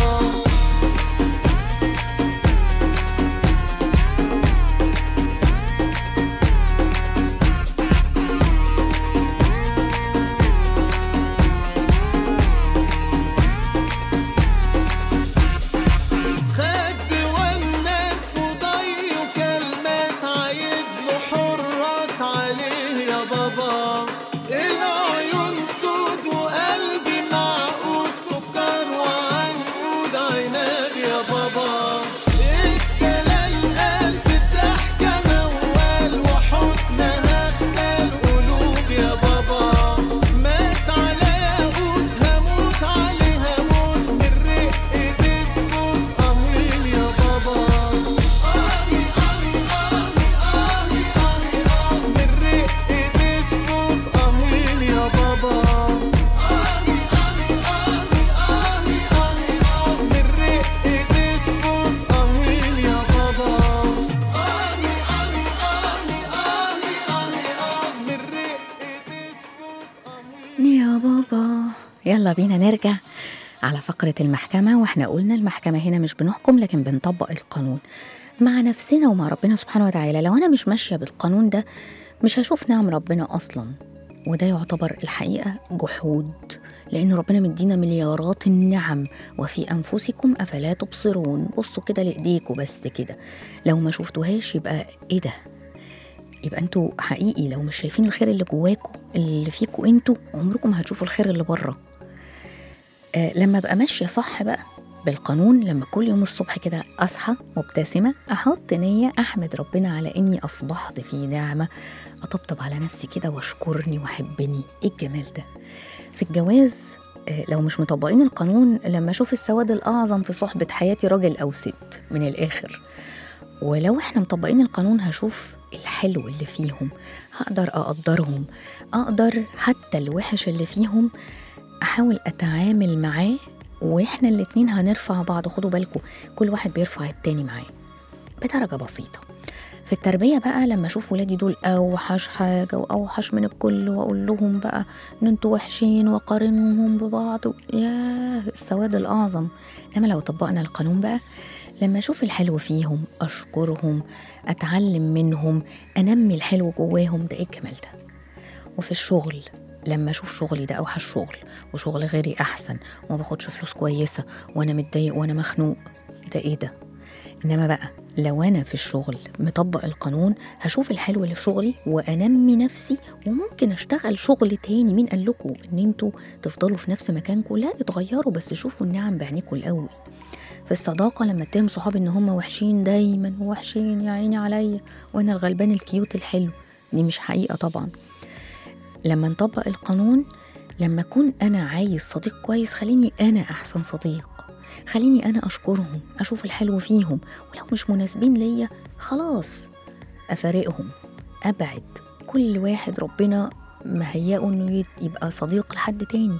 خد والناس وضي وكلماس عايز له حراس عليه يا بابا العيون سود وقلبي معقود سكر وعنقود عناد يا بابا الدلال قلب الضحكة موال وحسنها خلال قلوب يا بابا ماس على ياقوت هموت عليها موت من رقة الصوت قهين يا بابا آهي آهي آهي آهي آهي آه من رقة الصوت قهين يا بابا آهي آهي آهي آهي آهي آه من رقة الصوت قهين يا بابا آهي آهي آهي آهي آهي آه من رقة الصوت قهين يا بابا يلا بينا نرجع على فقرة المحكمة واحنا قلنا المحكمة هنا مش بنحكم لكن بنطبق القانون مع نفسنا ومع ربنا سبحانه وتعالى لو أنا مش ماشية بالقانون ده مش هشوف نعم ربنا أصلا وده يعتبر الحقيقة جحود لأن ربنا مدينا مليارات النعم وفي أنفسكم أفلا تبصرون بصوا كده لإيديكوا بس كده لو ما شفتوهاش يبقى إيه ده يبقى انتوا حقيقي لو مش شايفين الخير اللي جواكوا اللي فيكوا انتوا عمركم ما هتشوفوا الخير اللي بره آه لما ابقى ماشيه صح بقى بالقانون لما كل يوم الصبح كده اصحى مبتسمه احط نيه احمد ربنا على اني اصبحت في نعمه اطبطب على نفسي كده واشكرني واحبني ايه الجمال ده في الجواز آه، لو مش مطبقين القانون لما اشوف السواد الاعظم في صحبه حياتي راجل او ست من الاخر ولو احنا مطبقين القانون هشوف الحلو اللي فيهم هقدر اقدرهم اقدر حتى الوحش اللي فيهم احاول اتعامل معاه واحنا الاتنين هنرفع بعض خدوا بالكم كل واحد بيرفع التاني معاه بدرجه بسيطه في التربيه بقى لما اشوف ولادي دول اوحش حاجه واوحش من الكل واقول لهم بقى ان انتوا وحشين واقارنهم ببعض و- ياه السواد الاعظم انما لو طبقنا القانون بقى لما اشوف الحلو فيهم اشكرهم اتعلم منهم انمي الحلو جواهم ده ايه الجمال ده وفي الشغل لما اشوف شغلي ده اوحش شغل وشغل غيري احسن وما باخدش فلوس كويسه وانا متضايق وانا مخنوق ده ايه ده انما بقى لو انا في الشغل مطبق القانون هشوف الحلو اللي في شغلي وانمي نفسي وممكن اشتغل شغل تاني مين قال لكم ان انتوا تفضلوا في نفس مكانكم لا اتغيروا بس شوفوا النعم بعينيكم الاول في الصداقة لما اتهم صحابي ان هم وحشين دايما وحشين يا عيني عليا وانا الغلبان الكيوت الحلو دي مش حقيقة طبعا لما نطبق القانون لما اكون انا عايز صديق كويس خليني انا احسن صديق خليني انا اشكرهم اشوف الحلو فيهم ولو مش مناسبين ليا خلاص افارقهم ابعد كل واحد ربنا مهيئه انه يت- يبقى صديق لحد تاني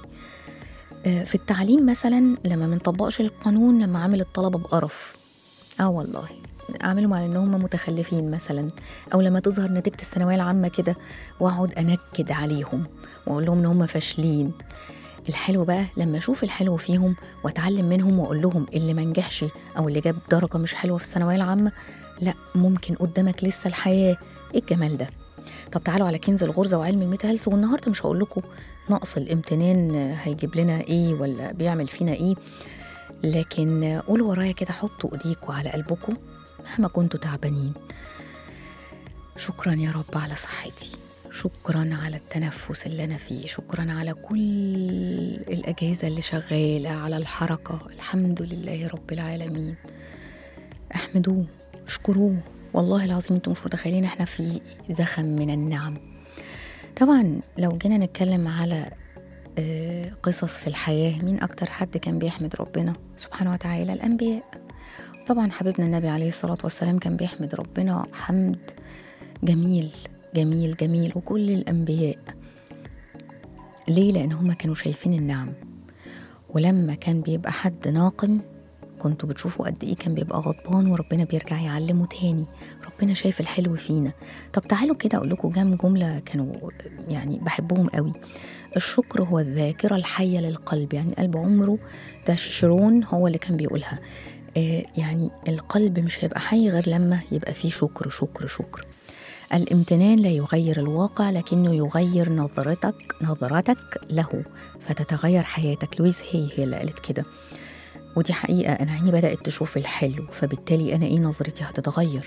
آه، في التعليم مثلا لما منطبقش القانون لما عامل الطلبه بقرف اه والله اعملهم على ان هم متخلفين مثلا او لما تظهر نتيجه الثانويه العامه كده واقعد انكد عليهم واقول لهم ان هم فاشلين الحلو بقى لما اشوف الحلو فيهم واتعلم منهم واقول لهم اللي ما نجحش او اللي جاب درجه مش حلوه في الثانويه العامه لا ممكن قدامك لسه الحياه ايه الجمال ده طب تعالوا على كنز الغرزه وعلم الميتا هيلث والنهارده مش هقول لكم نقص الامتنان هيجيب لنا ايه ولا بيعمل فينا ايه لكن قولوا ورايا كده حطوا ايديكوا على قلبكم مهما كنتوا تعبانين شكرا يا رب على صحتي شكرا على التنفس اللي انا فيه شكرا على كل الاجهزه اللي شغاله على الحركه الحمد لله رب العالمين احمدوه اشكروه والله العظيم انتم مش متخيلين احنا في زخم من النعم طبعا لو جينا نتكلم على آه، قصص في الحياة مين أكتر حد كان بيحمد ربنا سبحانه وتعالى الأنبياء طبعا حبيبنا النبي عليه الصلاة والسلام كان بيحمد ربنا حمد جميل جميل جميل وكل الأنبياء ليه؟ لأن هما كانوا شايفين النعم ولما كان بيبقى حد ناقم كنتوا بتشوفوا قد ايه كان بيبقى غضبان وربنا بيرجع يعلمه تاني ربنا شايف الحلو فينا طب تعالوا كده اقول لكم كام جمله كانوا يعني بحبهم قوي الشكر هو الذاكره الحيه للقلب يعني قلب عمره ده شيشرون هو اللي كان بيقولها آه يعني القلب مش هيبقى حي غير لما يبقى فيه شكر شكر شكر الامتنان لا يغير الواقع لكنه يغير نظرتك نظرتك له فتتغير حياتك لويز هي هي اللي قالت كده ودي حقيقة أنا عيني بدأت تشوف الحلو فبالتالي أنا إيه نظرتي هتتغير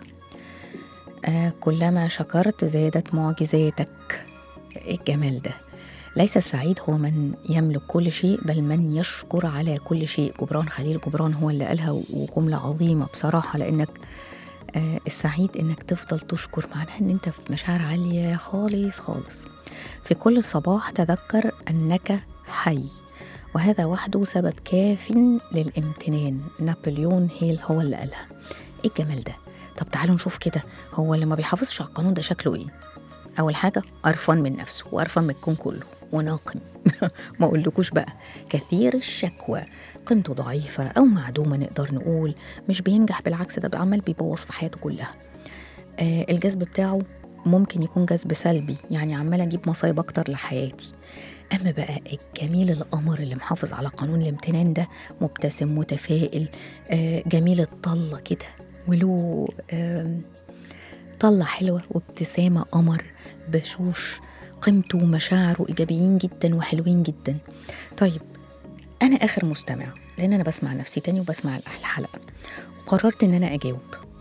آه كلما شكرت زادت معجزاتك إيه الجمال ده ليس السعيد هو من يملك كل شيء بل من يشكر على كل شيء جبران خليل جبران هو اللي قالها وجملة عظيمة بصراحة لأنك آه السعيد إنك تفضل تشكر معناها إن أنت في مشاعر عالية خالص خالص في كل صباح تذكر أنك حي وهذا وحده سبب كاف للامتنان نابليون هيل هو اللي قالها ايه الجمال ده طب تعالوا نشوف كده هو اللي ما بيحافظش على القانون ده شكله ايه اول حاجه قرفان من نفسه وقرفان من الكون كله وناقم ما اقولكوش بقى كثير الشكوى قيمته ضعيفه او معدومه نقدر نقول مش بينجح بالعكس ده عمال بيبوظ في حياته كلها آه الجذب بتاعه ممكن يكون جذب سلبي يعني عمال اجيب مصايب اكتر لحياتي اما بقى الجميل القمر اللي محافظ على قانون الامتنان ده مبتسم متفائل آه جميل الطله كده وله آم، طله حلوه وابتسامه قمر بشوش قيمته ومشاعره ايجابيين جدا وحلوين جدا طيب انا اخر مستمع لان انا بسمع نفسي تاني وبسمع الحلقه وقررت ان انا اجاوب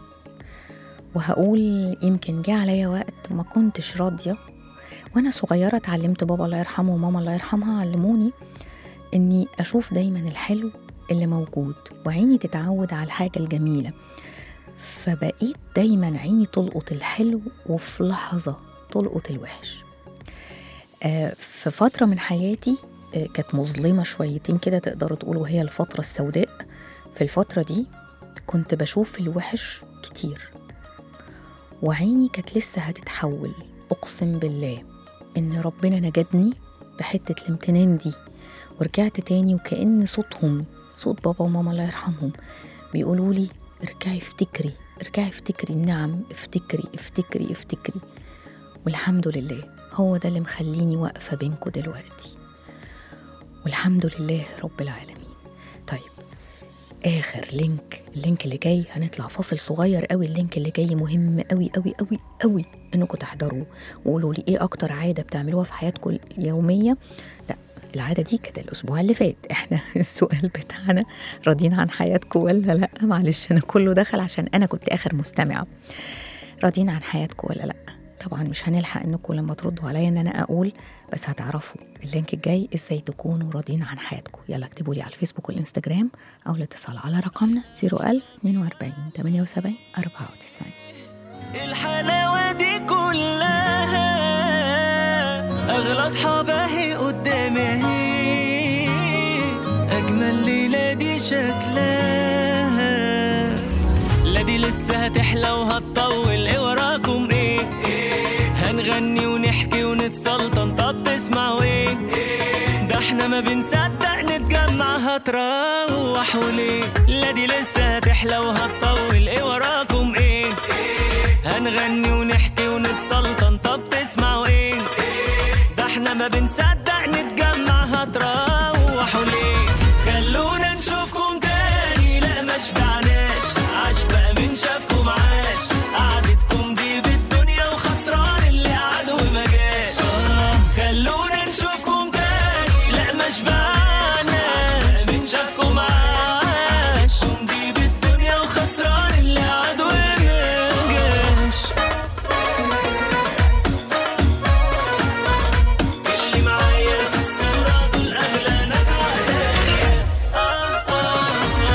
وهقول يمكن جه عليا وقت ما كنتش راضيه وانا صغيره اتعلمت بابا الله يرحمه وماما الله يرحمها علموني إني أشوف دايما الحلو اللي موجود وعيني تتعود على الحاجة الجميلة فبقيت دايما عيني تلقط الحلو وفي لحظة تلقط الوحش آه، في فترة من حياتي آه، كانت مظلمة شويتين كده تقدروا تقولوا هي الفترة السوداء في الفترة دي كنت بشوف الوحش كتير وعيني كانت لسه هتتحول أقسم بالله إن ربنا نجدني بحتة الامتنان دي ورجعت تاني وكأن صوتهم صوت بابا وماما الله يرحمهم بيقولوا لي ارجعي افتكري ارجعي افتكري النعم افتكري افتكري افتكري والحمد لله هو ده اللي مخليني واقفة بينكم دلوقتي والحمد لله رب العالمين طيب اخر لينك اللينك اللي جاي هنطلع فاصل صغير قوي اللينك اللي جاي مهم قوي قوي قوي قوي انكم تحضروه وقولوا لي ايه اكتر عاده بتعملوها في حياتكم اليوميه لا العاده دي كانت الاسبوع اللي فات احنا السؤال بتاعنا راضيين عن حياتكم ولا لا معلش انا كله دخل عشان انا كنت اخر مستمعه راضيين عن حياتكم ولا لا طبعا مش هنلحق انكم لما تردوا عليا ان انا اقول بس هتعرفوا اللينك الجاي ازاي تكونوا راضيين عن حياتكم يلا اكتبوا لي على الفيسبوك والانستجرام او الاتصال على رقمنا 01000 42 78 94 الحلاوة دي كلها أغلى أصحابها قدامي أجمل ليلة دي شكلها لا دي لسه هتحلى وهتطول إيه وراكم إيه هنغني ونحكي ونتسلطن طب تسمعوا إيه ده احنا ما بنصدق نتجمع هتروح وليه لا دي لسه هتحلى وهتطول إيه وراكم إيه هنغني ونحكي ونتسلطن طب تسمعوا ايه ده احنا ما بنصدق نتجمع هتروحوا ليه خلونا نشوفكم تاني لا ما شبعناش عاش بقى من شافكم عاش قعدتكم دي بالدنيا وخسران اللي قعد وما جاش خلونا نشوفكم تاني لا ما شبعناش من شافكم عاش دي بالدنيا وخسران اللي قعد وما جاش اللي معايا في الصورة دول أغلى ناس عليا آه آه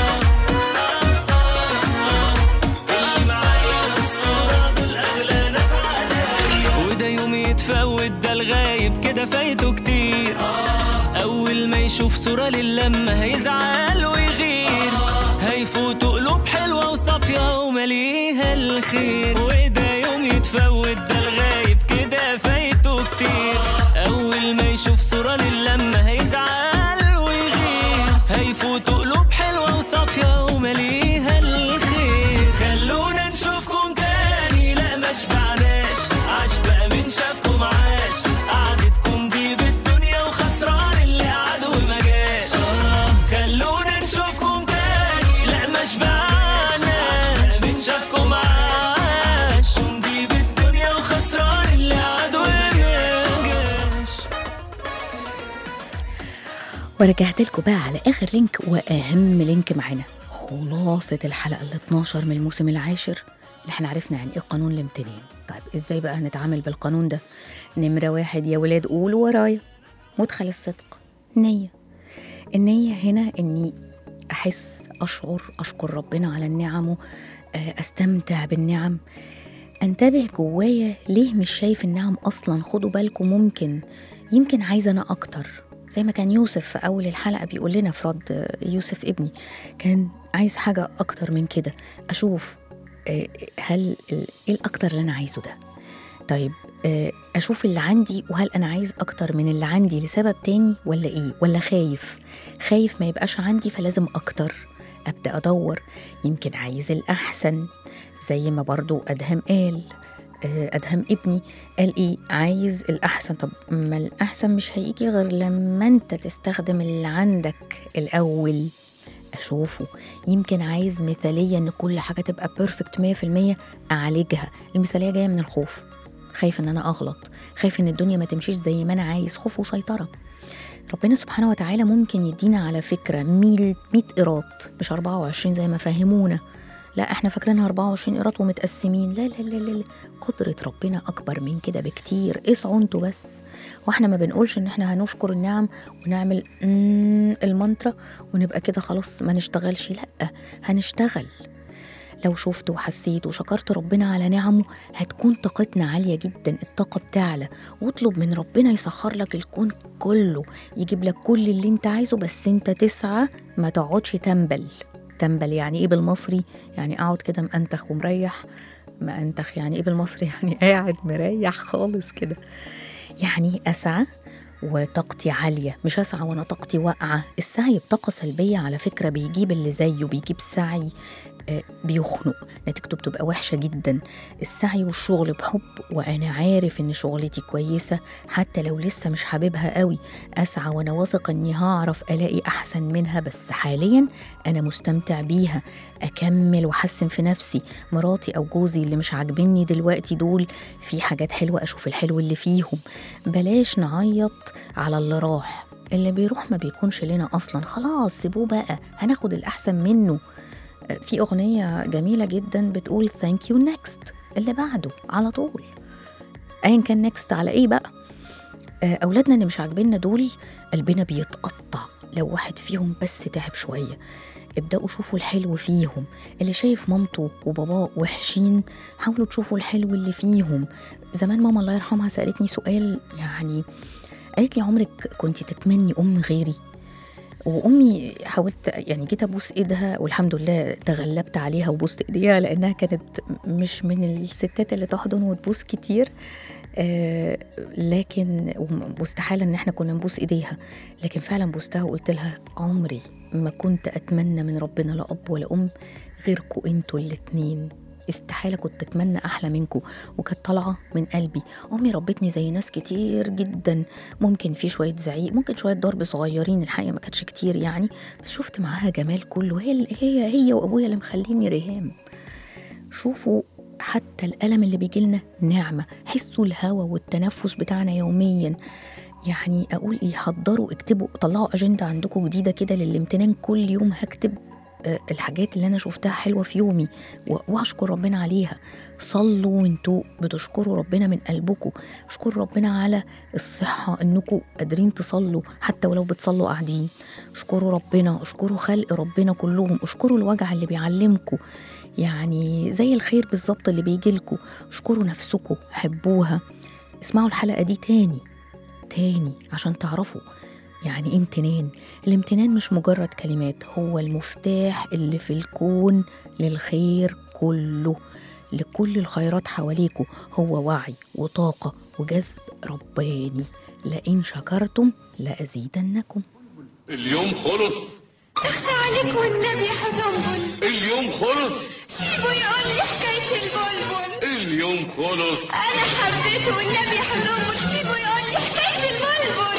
اللي معايا في الصورة دول أغلى ناس عليا وده يوم يتفوت ده الغايب كده فايته كتير أول ما يشوف صورة للمة هيزعل ويغير هيفوتوا قلوب حلوة وصافية ومليها الخير وده يوم يتفوت ده الغايب كده فايته كتير أول ما يشوف صورة للمة هيزعل ويغير هيفوتوا قلوب حلوة وصافية ومليها الخير خلونا نشوفكم تاني لا ما شبعناش عاش بقى من شافكم عاش قعدتكم دي بالدنيا وخسران اللي قعد وما جاش خلونا نشوفكم تاني لا ما شبعناش من شافكم عاش دي بالدنيا وخسران اللي قعد وما جاش ورجعت لكم بقى على اخر لينك واهم لينك معانا خلاصة الحلقة ال 12 من الموسم العاشر اللي احنا عرفنا يعني ايه قانون الامتنان طيب ازاي بقى هنتعامل بالقانون ده نمرة واحد يا ولاد قولوا ورايا مدخل الصدق نية النية هنا اني احس اشعر اشكر ربنا على النعم آه، استمتع بالنعم انتبه جوايا ليه مش شايف النعم اصلا خدوا بالكم ممكن يمكن عايزه انا اكتر زي ما كان يوسف في اول الحلقه بيقول لنا في رد يوسف ابني كان عايز حاجه اكتر من كده اشوف آه، هل ال- ايه الاكتر اللي انا عايزه ده طيب آه، اشوف اللي عندي وهل انا عايز اكتر من اللي عندي لسبب تاني ولا ايه ولا خايف خايف ما يبقاش عندي فلازم اكتر ابدا ادور يمكن عايز الاحسن زي ما برضو ادهم قال آه، ادهم ابني قال ايه عايز الاحسن طب ما الاحسن مش هيجي غير لما انت تستخدم اللي عندك الاول اشوفه يمكن عايز مثاليه ان كل حاجه تبقى بيرفكت 100% اعالجها المثاليه جايه من الخوف خايف ان انا اغلط خايف ان الدنيا ما تمشيش زي ما انا عايز خوف وسيطره ربنا سبحانه وتعالى ممكن يدينا على فكره 100 100 قيراط مش 24 زي ما فهمونا لا احنا فاكرينها 24 قيراط ومتقسمين لا لا لا لا لا. قدرة ربنا أكبر من كده بكتير اسعوا انتوا بس واحنا ما بنقولش ان احنا هنشكر النعم ونعمل مم المانترا ونبقى كده خلاص ما نشتغلش لا هنشتغل لو شفت وحسيت وشكرت ربنا على نعمه هتكون طاقتنا عالية جدا الطاقة بتعلى واطلب من ربنا يسخر لك الكون كله يجيب لك كل اللي انت عايزه بس انت تسعى ما تقعدش تنبل تنبل يعني ايه بالمصري يعني اقعد كده مأنتخ ومريح مأنتخ يعني ايه بالمصري يعني قاعد مريح خالص كده يعني اسعى وطاقتي عالية مش أسعى وأنا طاقتي واقعة السعي بطاقة سلبية على فكرة بيجيب اللي زيه بيجيب سعي آه، بيخنق نتيجته بتبقى وحشة جدا السعي والشغل بحب وأنا عارف إن شغلتي كويسة حتى لو لسه مش حاببها قوي أسعى وأنا واثق إني هعرف ألاقي أحسن منها بس حاليا أنا مستمتع بيها أكمل وأحسن في نفسي مراتي أو جوزي اللي مش عاجبني دلوقتي دول في حاجات حلوة أشوف الحلو اللي فيهم بلاش نعيط على اللي راح اللي بيروح ما بيكونش لنا أصلا خلاص سيبوه بقى هناخد الأحسن منه في أغنية جميلة جدا بتقول ثانك يو نيكست اللي بعده على طول أيا كان نيكست على إيه بقى آه، أولادنا اللي مش عاجبيننا دول قلبنا بيتقطع لو واحد فيهم بس تعب شوية ابدأوا شوفوا الحلو فيهم اللي شايف مامته وباباه وحشين حاولوا تشوفوا الحلو اللي فيهم زمان ماما الله يرحمها سألتني سؤال يعني قالت لي عمرك كنت تتمني أم غيري وامي حاولت يعني جيت ابوس ايدها والحمد لله تغلبت عليها وبوست ايديها لانها كانت مش من الستات اللي تحضن وتبوس كتير آه لكن واستحاله ان احنا كنا نبوس ايديها لكن فعلا بوستها وقلت لها عمري ما كنت اتمنى من ربنا لا اب ولا ام غيركم انتوا الاتنين استحاله كنت اتمنى احلى منكم وكانت طالعه من قلبي امي ربتني زي ناس كتير جدا ممكن في شويه زعيق ممكن شويه ضرب صغيرين الحقيقه ما كانتش كتير يعني بس شفت معاها جمال كله هي هي هي وابويا اللي مخليني ريهام شوفوا حتى الألم اللي بيجيلنا نعمة حسوا الهوا والتنفس بتاعنا يوميا يعني أقول إيه حضروا اكتبوا طلعوا أجندة عندكم جديدة كده للامتنان كل يوم هكتب آه، الحاجات اللي أنا شفتها حلوة في يومي و- وأشكر ربنا عليها صلوا وانتوا بتشكروا ربنا من قلبكم اشكروا ربنا على الصحة انكم قادرين تصلوا حتى ولو بتصلوا قاعدين اشكروا ربنا اشكروا خلق ربنا كلهم اشكروا الوجع اللي بيعلمكم يعني زي الخير بالظبط اللي بيجيلكوا اشكروا نفسكم حبوها اسمعوا الحلقة دي تاني تاني عشان تعرفوا يعني ايه امتنان الامتنان مش مجرد كلمات هو المفتاح اللي في الكون للخير كله لكل الخيرات حواليكوا هو وعي وطاقة وجذب رباني لئن شكرتم لأزيدنكم اليوم خلص اخفى عليك والنبي حزنبل اليوم خلص سيبه يقول لي حكاية البلبل اليوم خلص أنا حبيته والنبي حزنبل سيبه يقول لي حكاية البلبل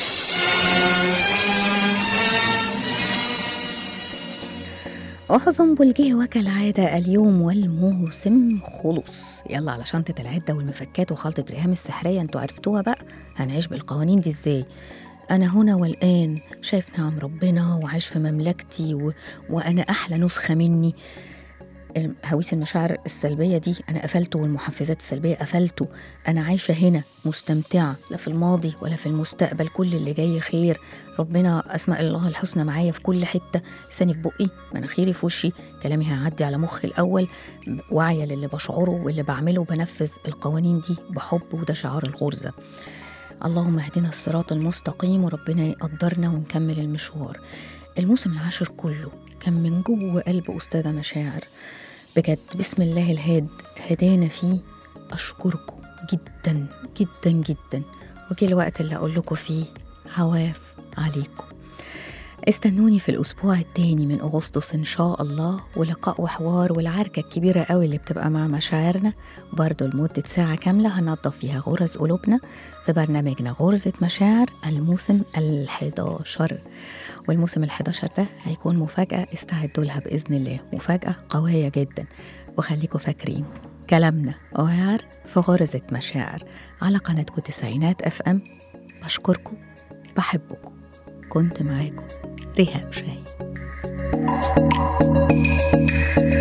وحزنبل جه وكالعادة اليوم والموسم خلص يلا على شنطة العدة والمفكات وخلطة ريهام السحرية انتوا عرفتوها بقى هنعيش بالقوانين دي ازاي أنا هنا والآن شايف نعم ربنا وعايش في مملكتي و... وأنا أحلى نسخة مني هويس المشاعر السلبية دي أنا قفلته والمحفزات السلبية قفلته أنا عايشة هنا مستمتعة لا في الماضي ولا في المستقبل كل اللي جاي خير ربنا أسماء الله الحسنى معايا في كل حتة لساني في بقي مناخيري في وشي كلامي هيعدي على مخي الأول واعية للي بشعره واللي بعمله وبنفذ القوانين دي بحب وده شعار الغرزة اللهم اهدنا الصراط المستقيم وربنا يقدرنا ونكمل المشوار الموسم العاشر كله كان من جوه قلب أستاذة مشاعر بجد بسم الله الهاد هدانا فيه أشكركم جدا جدا جدا وجه الوقت اللي أقول لكم فيه عواف عليكم استنوني في الأسبوع التاني من أغسطس إن شاء الله ولقاء وحوار والعركة الكبيرة قوي اللي بتبقى مع مشاعرنا برضه لمدة ساعة كاملة هننظف فيها غرز قلوبنا في برنامجنا غرزة مشاعر الموسم الحداشر والموسم الحداشر ده هيكون مفاجأة استعدوا لها بإذن الله مفاجأة قوية جدا وخليكم فاكرين كلامنا وعر في غرزة مشاعر على قناتكم تسعينات اف ام بشكركم بحبكم كنت معاكم ريهام شاهين